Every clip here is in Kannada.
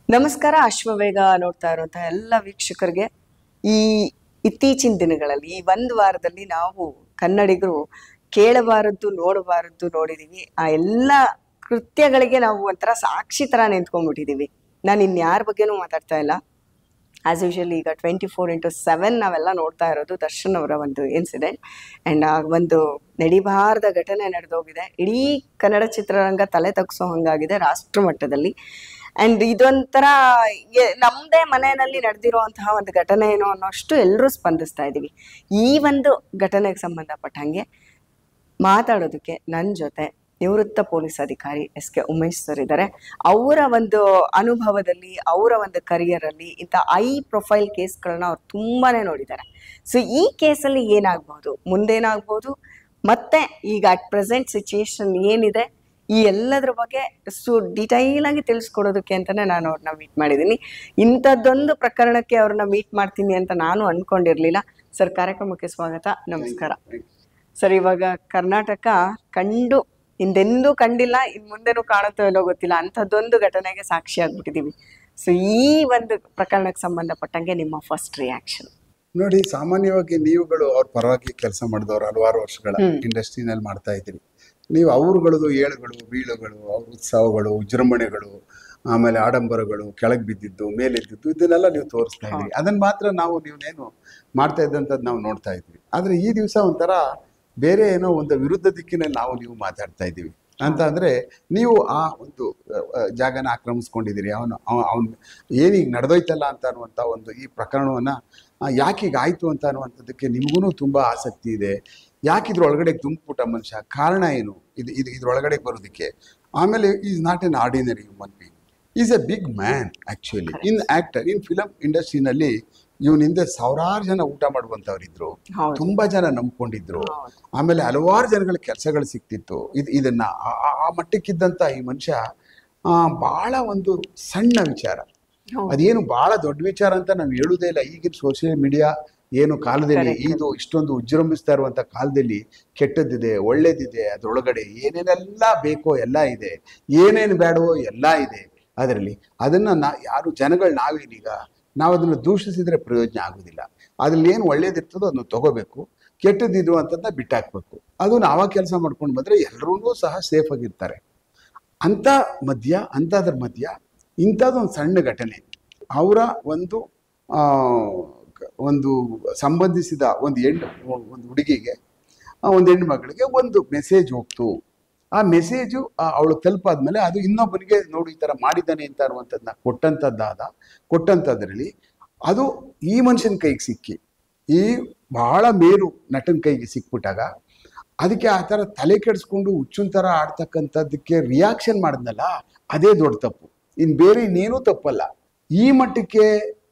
ನಮಸ್ಕಾರ ಅಶ್ವವೇಗ ನೋಡ್ತಾ ಇರುವಂತಹ ಎಲ್ಲ ವೀಕ್ಷಕರಿಗೆ ಈ ಇತ್ತೀಚಿನ ದಿನಗಳಲ್ಲಿ ಈ ಒಂದು ವಾರದಲ್ಲಿ ನಾವು ಕನ್ನಡಿಗರು ಕೇಳಬಾರದ್ದು ನೋಡಬಾರದ್ದು ನೋಡಿದೀವಿ ಆ ಎಲ್ಲ ಕೃತ್ಯಗಳಿಗೆ ನಾವು ಒಂಥರ ಸಾಕ್ಷಿ ತರ ನಿಂತ್ಕೊಂಡ್ಬಿಟ್ಟಿದೀವಿ ನಾನು ಇನ್ಯಾರ ಬಗ್ಗೆನೂ ಮಾತಾಡ್ತಾ ಇಲ್ಲ ಆಸ್ ಯೂಶುವಲ್ ಈಗ ಟ್ವೆಂಟಿ ಫೋರ್ ಇಂಟು ಸೆವೆನ್ ನಾವೆಲ್ಲ ನೋಡ್ತಾ ಇರೋದು ದರ್ಶನ್ ಅವರ ಒಂದು ಇನ್ಸಿಡೆಂಟ್ ಆ್ಯಂಡ್ ಆ ಒಂದು ನಡಿಬಾರದ ಘಟನೆ ನಡೆದೋಗಿದೆ ಇಡೀ ಕನ್ನಡ ಚಿತ್ರರಂಗ ತಲೆ ತಗ್ಸೋ ಹಂಗಾಗಿದೆ ರಾಷ್ಟ್ರ ಮಟ್ಟದಲ್ಲಿ ಆ್ಯಂಡ್ ಇದೊಂಥರ ಎ- ನಮ್ಮದೇ ಮನೆಯಲ್ಲಿ ನಡೆದಿರುವಂತಹ ಒಂದು ಘಟನೆ ಏನೋ ಅನ್ನೋಷ್ಟು ಎಲ್ಲರೂ ಸ್ಪಂದಿಸ್ತಾ ಇದ್ದೀವಿ ಈ ಒಂದು ಘಟನೆಗೆ ಸಂಬಂಧಪಟ್ಟಂಗೆ ಮಾತಾಡೋದಕ್ಕೆ ನನ್ನ ಜೊತೆ ನಿವೃತ್ತ ಪೊಲೀಸ್ ಅಧಿಕಾರಿ ಎಸ್ ಕೆ ಉಮೇಶ್ ಸರ್ ಇದ್ದಾರೆ ಅವರ ಒಂದು ಅನುಭವದಲ್ಲಿ ಅವರ ಒಂದು career ಅಲ್ಲಿ ಇಂಥ ಐ ಪ್ರೊಫೈಲ್ ಕೇಸ್ಗಳನ್ನ ಅವ್ರು ತುಂಬಾನೇ ನೋಡಿದ್ದಾರೆ ಸೊ ಈ ಕೇಸಲ್ಲಿ ಏನಾಗ್ಬೋದು ಮುಂದೇನಾಗ್ಬೋದು ಮತ್ತೆ ಈಗ ಅಟ್ ಪ್ರೆಸೆಂಟ್ ಸಿಚುಯೇಷನ್ ಏನಿದೆ ಈ ಎಲ್ಲದ್ರ ಬಗ್ಗೆ ಸು ಡಿಟೈಲ್ ಆಗಿ ತಿಳಿಸ್ಕೊಡೋದಕ್ಕೆ ಅಂತಾನೆ ನಾನು ಅವ್ರನ್ನ ಮೀಟ್ ಮಾಡಿದ್ದೀನಿ ಇಂಥದ್ದೊಂದು ಪ್ರಕರಣಕ್ಕೆ ಅವ್ರನ್ನ ಮೀಟ್ ಮಾಡ್ತೀನಿ ಅಂತ ನಾನು ಅನ್ಕೊಂಡಿರ್ಲಿಲ್ಲ ಸರ್ ಕಾರ್ಯಕ್ರಮಕ್ಕೆ ಸ್ವಾಗತ ನಮಸ್ಕಾರ ಸರ್ ಇವಾಗ ಕರ್ನಾಟಕ ಕಂಡು ಹಿಂದೆಂದೂ ಕಂಡಿಲ್ಲ ಇನ್ ಮುಂದೆನೂ ಕಾಣುತ್ತೋ ಇಲ್ಲೋ ಗೊತ್ತಿಲ್ಲ ಅಂಥದ್ದೊಂದು ಘಟನೆಗೆ ಸಾಕ್ಷಿ ಆಗ್ಬಿಟ್ಟಿದೀವಿ ಸೊ ಈ ಒಂದು ಪ್ರಕರಣಕ್ಕೆ ಸಂಬಂಧಪಟ್ಟಂಗೆ ನಿಮ್ಮ ಫಸ್ಟ್ ರಿಯಾಕ್ಷನ್ ನೋಡಿ ಸಾಮಾನ್ಯವಾಗಿ ನೀವುಗಳು ಅವ್ರ ಪರವಾಗಿ ಕೆಲಸ ಮಾಡಿದವರು ಹಲವಾರು ವರ್ಷಗಳ ಹ್ಮ್. ಇಂಡಸ್ಟ್ರಿನಲ್ಲಿ ಮಾಡ್ತಾ ಇದ್ದೀರಿ ನೀವು ಅವ್ರುಗಳದು ಏಳುಗಳು ಬೀಳುಗಳು ಅವ್ರ ಉತ್ಸವಗಳು ವಿಜೃಂಭಣೆಗಳು ಆಮೇಲೆ ಆಡಂಬರಗಳು ಕೆಳಗೆ ಬಿದ್ದಿದ್ದು ಮೇಲೆದ್ದಿದ್ದು ಇದನ್ನೆಲ್ಲ ನೀವು ತೋರಿಸ್ತಾ ಇದ್ರಿ ಅದನ್ನ ಮಾತ್ರ ನಾವು ನೀವೇನು ಮಾಡ್ತಾ ಇದ್ದಂಥದ್ದು ನಾವು ನೋಡ್ತಾ ಇದ್ವಿ ಆದ್ರೆ ಈ ದಿವಸ ಒಂಥರ ಬೇರೆ ಏನೋ ಒಂದು ವಿರುದ್ಧ ದಿಕ್ಕಿನಲ್ಲಿ ನಾವು ನೀವು ಮಾತಾಡ್ತಾ ಇದ್ದೀವಿ ಅಂತ ಅಂದ್ರೆ ನೀವು ಆ ಒಂದು ಅ, ಅ, ಜಾಗನ ಆಕ್ರಮಿಸ್ಕೊಂಡಿದ್ದೀರಿ ಅವನು ಅವನು ಏನೀಗ ನಡೆದೋಯ್ತಲ್ಲ ಅಂತ ಅನ್ನುವಂಥ ಒಂದು ಈ ಪ್ರಕರಣವನ್ನ ಆ, ಯಾಕೀಗ ಆಯ್ತು ಅಂತ ಅನ್ನುವಂಥದ್ದಕ್ಕೆ ನಿಮಗೂ ತುಂಬಾ ಆಸಕ್ತಿ ಇದೆ ಯಾಕೆ ಇದ್ರೊಳಗಡೆ ದುಂಪುಟ ಮನುಷ್ಯ ಕಾರಣ ಏನು ಇದು ಇದು ಇದ್ರೊಳಗಡೆ ಬರೋದಕ್ಕೆ ಆಮೇಲೆ is not an ordinary human being is a big man actually an actor in film ಇಂಡಸ್ಟ್ರಿನಲ್ಲಿ ಇವನ ಹಿಂದೆ ಸಾವಿರಾರು ಜನ ಊಟ ಮಾಡುವಂಥವ್ರಿದ್ರು ಹೌದು ತುಂಬಾ ಜನ ನಂಬ್ಕೊಂಡಿದ್ರು ಹೌದು. ಆಮೇಲೆ ಹಲವಾರು ಜನಗಳ ಕೆಲಸಗಳು ಸಿಕ್ತಿತ್ತು ಇದು ಇದನ್ನ ಆ- ಆ- ಆ ಮಟ್ಟಕ್ಕಿದ್ದಂತ ಈ ಮನುಷ್ಯ ಆ, ಬಹಳ ಒಂದು ಸಣ್ಣ ವಿಚಾರ ಹೌದು. ಅದೇನು ಬಹಳ ದೊಡ್ಡ ವಿಚಾರ ಅಂತ ನಾವು ಹೇಳುವುದೇ ಇಲ್ಲ ಈಗಿನ ಸೋಷಿಯಲ್ ಮೀಡಿಯಾ ಏನು ಕಾಲದಲ್ಲಿ Correct. ಇದು ಇಷ್ಟೊಂದು ವಿಜೃಂಭಿಸ್ತಾ ಇರುವಂತ ಕಾಲದಲ್ಲಿ ಕೆಟ್ಟದ್ದಿದೆ ಒಳ್ಳೇದಿದೆ ಅದ್ರೊಳಗಡೆ ಏನೇನೆಲ್ಲ ಬೇಕೋ ಎಲ್ಲ ಇದೆ ಏನೇನು ಬೇಡವೋ ಎಲ್ಲ ಇದೆ ಅದರಲ್ಲಿ ಅದನ್ನ ನಾ ಯಾರು ಜನಗಳು ನಾವೇನೀಗ ನಾವು ಅದನ್ನ ದೂಷಿಸಿದ್ರೆ ಪ್ರಯೋಜನ ಆಗುದಿಲ್ಲ ಅದ್ರಲ್ಲಿ ಏನು ಒಳ್ಳೇದಿರ್ತದೋ ಅದನ್ನ ತಗೋಬೇಕು ಕೆಟ್ಟದಿರುವಂಥದ್ದನ್ನ ಬಿಟ್ಟಾಕ್ಬೇಕು ಅದು ನಾವಾಗ ಕೆಲಸ ಮಾಡ್ಕೊಂಡು ಬಂದ್ರೆ ಎಲ್ಲರೂ ಸಹ ಸೇಫ್ ಆಗಿರ್ತಾರೆ ಅಂತ ಮಧ್ಯ ಅಂಥದ್ರ ಮಧ್ಯ ಇಂಥದ್ದೊಂದು ಸಣ್ಣ ಘಟನೆ ಅವರ ಒಂದು ಆ, ಕ- ಒಂದು ಸಂಬಂಧಿಸಿದ ಒಂದು ಹೆಣ್ಣು ಒಂದು ಹುಡುಗಿಗೆ ಆ, ಒಂದು ಹೆಣ್ಣು ಮಗಳಿಗೆ ಒಂದು ಮೆಸೇಜ್ ಹೋಗ್ತು ಆ ಮೆಸೇಜು ಅವಳು ತಲುಪಾದ್ಮೇಲೆ ಅದು ಇನ್ನೊಬ್ಬನಿಗೆ ನೋಡು ಈ ಥರ ಮಾಡಿದ್ದಾನೆ ಅಂತ ಅನ್ನುವಂಥದ್ದನ್ನ ಕೊಟ್ಟಂಥದ್ದಾದ ಕೊಟ್ಟಂಥದ್ರಲ್ಲಿ ಅದು ಈ ಮನುಷ್ಯನ ಕೈಗೆ ಸಿಕ್ಕಿ ಈ ಬಹಳ ಮೇರು ನಟನ ಕೈಗೆ ಸಿಕ್ಬಿಟ್ಟಾಗ ಅದಕ್ಕೆ ಆ ಥರ ತಲೆ ಕೆಡಿಸ್ಕೊಂಡು ಹುಚ್ಚುನ್ ಥರ ಆಡ್ತಕ್ಕಂಥದ್ದಕ್ಕೆ ರಿಯಾಕ್ಷನ್ ಮಾಡಿದ್ನಲ್ಲ ಅದೇ ದೊಡ್ಡ ತಪ್ಪು ಇನ್ನು ಬೇರೆ ಇನ್ನೇನೂ ತಪ್ಪಲ್ಲ ಈ ಮಟ್ಟಕ್ಕೆ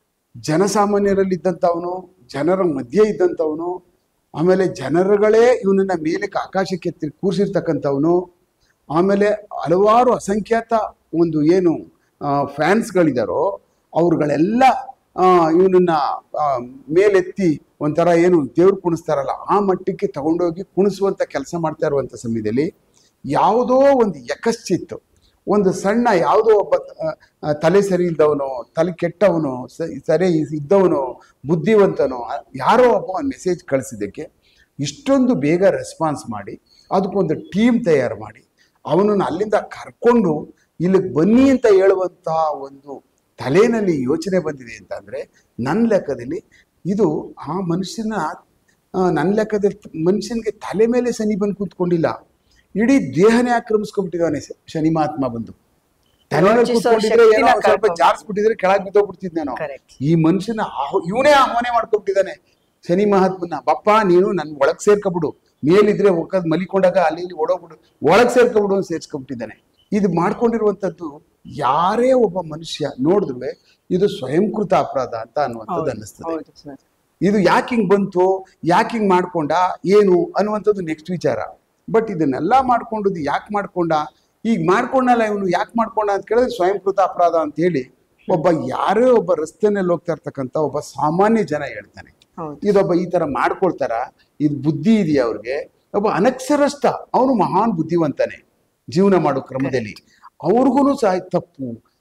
ಜನಸಾಮಾನ್ಯರಲ್ಲಿದ್ದಂಥವನು ಜನರ ಮಧ್ಯೆ ಇದ್ದಂಥವನು ಆಮೇಲೆ ಜನರುಗಳೇ ಇವನನ್ನ ಮೇಲಕ್ಕೆ ಆಕಾಶಕ್ಕೆ ಎತ್ತಿ ಕೂರಿಸಿರ್ತಕ್ಕಂಥವನು ಆಮೇಲೆ ಹಲವಾರು ಅಸಂಖ್ಯಾತ ಒಂದು ಏನು ಫ್ಯಾನ್ಸ್ಗಳಿದಾರೋ ಅವ್ರುಗಳೆಲ್ಲ ಇವನನ್ನ ಮೇಲೆತ್ತಿ ಒಂಥರ ಏನು ದೇವ್ರು ಕುಣಿಸ್ತಾರಲ್ಲ ಆ ಮಟ್ಟಕ್ಕೆ ತಗೊಂಡೋಗಿ ಕುಣಿಸುವಂತ ಕೆಲಸ ಮಾಡ್ತಾ ಇರುವಂತ ಸಮಯದಲ್ಲಿ ಯಾವುದೋ ಒಂದು ಯಕಶ್ಚಿತ್ತು ಒಂದು ಸಣ್ಣ ಯಾವುದೋ ಒಬ್ಬ ಆ, ಆ, ತಲೆ ಸರಿ ಇಲ್ದವನು ತಲೆ ಕೆಟ್ಟವನು ಸ- ಸರಿ ಇದ್ದವನು ಬುದ್ಧಿವಂತನೋ ಆ, ಯಾರೋ ಒಬ್ಬ ಒಂದು ಮೆಸೇಜ್ ಕಳಿಸಿದ್ದಕ್ಕೆ ಇಷ್ಟೊಂದು ಬೇಗ ರೆಸ್ಪಾನ್ಸ್ ಮಾಡಿ ಅದಕ್ಕೊಂದು ಟೀಮ್ ತಯಾರು ಮಾಡಿ ಅವನನ್ನು ಅಲ್ಲಿಂದ ಕರ್ಕೊಂಡು ಇಲ್ಲಿಗೆ ಬನ್ನಿ ಅಂತ ಹೇಳುವಂತ ಒಂದು ತಲೆನಲ್ಲಿ ಯೋಚನೆ ಬಂದಿದೆ ಅಂತಂದ್ರೆ ನನ್ನ ಲೆಕ್ಕದಲ್ಲಿ ಇದು ಆ ಮನುಷ್ಯನ ಆ, ನನ್ನ ಲೆಕ್ಕದಲ್ಲಿ ಮನುಷ್ಯನಿಗೆ ತಲೆ ಮೇಲೆ ಶನಿ ಬಂದು ಕೂತ್ಕೊಂಡಿಲ್ಲ ಇಡೀ ದೇಹನೇ ಆಕ್ರಮಿಸ್ಕೊಂಡ್ಬಿಟ್ಟಿದ್ದಾನೆ ಶ- ಶನಿ ಮಹಾತ್ಮ ಬಂದು ತಲೆ ಮೇಲೆ ಯೋಚಿಸೋ ಕೂತ್ಕೊಂಡಿದ್ರೆ ಏನೋ ಶಕ್ತಿನ ಒಂದ್ ಸ್ವಲ್ಪ ಕಳ್ಕೊಂಡ್ಬಿಟ್ಟಿದ್ದಾನೆ. ಜಾರ್ಸ್ಬಿಟ್ಟಿದ್ರೆ ಕೆಳಗೆ ಬಿದ್ದೋಗ್ಬಿಡ್ತಿದ್ನೇನೋ ಕರೆಕ್ಟ್ ಈ ಮನುಷ್ಯನ ಆಹ್- ಇವನೇ ಆಹ್ವಾನ ಮಾಡ್ಕೊಂಡ್ಬಿಟ್ಟಿದ್ದಾನೆ ಶನಿ ಮಹಾತ್ಮನ ಬಪ್ಪ ನೀನು ನನ್ ಒಳಗ್ ಸೇರ್ಕೊಬಿಡು ಮೇಲಿದ್ರೆ ಒಕ್ಕದ್ ಮಲಿಕೊಂಡಾಗ ಅಲ್ಲಿ ಇಲ್ಲಿ ಓಡೋಗ್ಬಿಡು ಒಳಗ್ ಸೇರ್ಕೊಬಿಡು ಅಂತ ಸೇರ್ಸ್ಕೊಂಡ್ಬಿಟ್ಟಿದ್ದಾನೆ ಇದು ಮಾಡ್ಕೊಂಡಿರುವಂತದ್ದು ಯಾರೇ ಒಬ್ಬ ಮನುಷ್ಯ ನೋಡಿದ್ರೆ ಇದು ಸ್ವಯಂಕೃತ ಅಪರಾಧ ಅಂತ ಅನ್ನುವಂಥದ್ದು ಅನ್ನಿಸ್ತದೆ ಹೌದು ಸರ್ ಇದು ಯಾಕೆ ಹಿಂಗ್ ಬಂತು ಯಾಕೆ ಹಿಂಗ್ ಮಾಡ್ಕೊಂಡ ಏನು ಅನ್ನುವಂಥದ್ದು ನೆಕ್ಸ್ಟ್ ವಿಚಾರ ಬಟ್ ಇದನ್ನೆಲ್ಲ ಮಾಡ್ಕೊಂಡದ್ದು ಯಾಕೆ ಮಾಡ್ಕೊಂಡ ಈಗ ಮಾಡ್ಕೊಂಡಲ್ಲ ಇವನು ಯಾಕೆ ಮಾಡ್ಕೊಂಡ ಅಂತ ಕೇಳಿದ್ರೆ ಸ್ವಯಂಕೃತ ಅಪರಾಧ ಅಂತ ಹೇಳಿ ಒಬ್ಬ ಯಾರೇ ಒಬ್ಬ ರಸ್ತೆನಲ್ಲಿ ಹೋಗ್ತಾ ಇರ್ತಕ್ಕಂಥ ಒಬ್ಬ ಸಾಮಾನ್ಯ ಜನ ಹೇಳ್ತಾನೆ ಹೌದು ಇದೊಬ್ಬ ಈ ತರ ಮಾಡ್ಕೊಳ್ತಾರ ಇದು ಬುದ್ಧಿ ಇದೆಯಾ ಅವ್ರಿಗೆ ಒಬ್ಬ ಅನಕ್ಷರಸ್ಥ ಅವನು ಮಹಾನ್ ಬುದ್ಧಿವಂತನೇ ಜೀವನ ಮಾಡೋ ಕ್ರಮದಲ್ಲಿ ಅವ್ರಿಗೂ ಸಹ ಇದ್ ತಪ್ಪು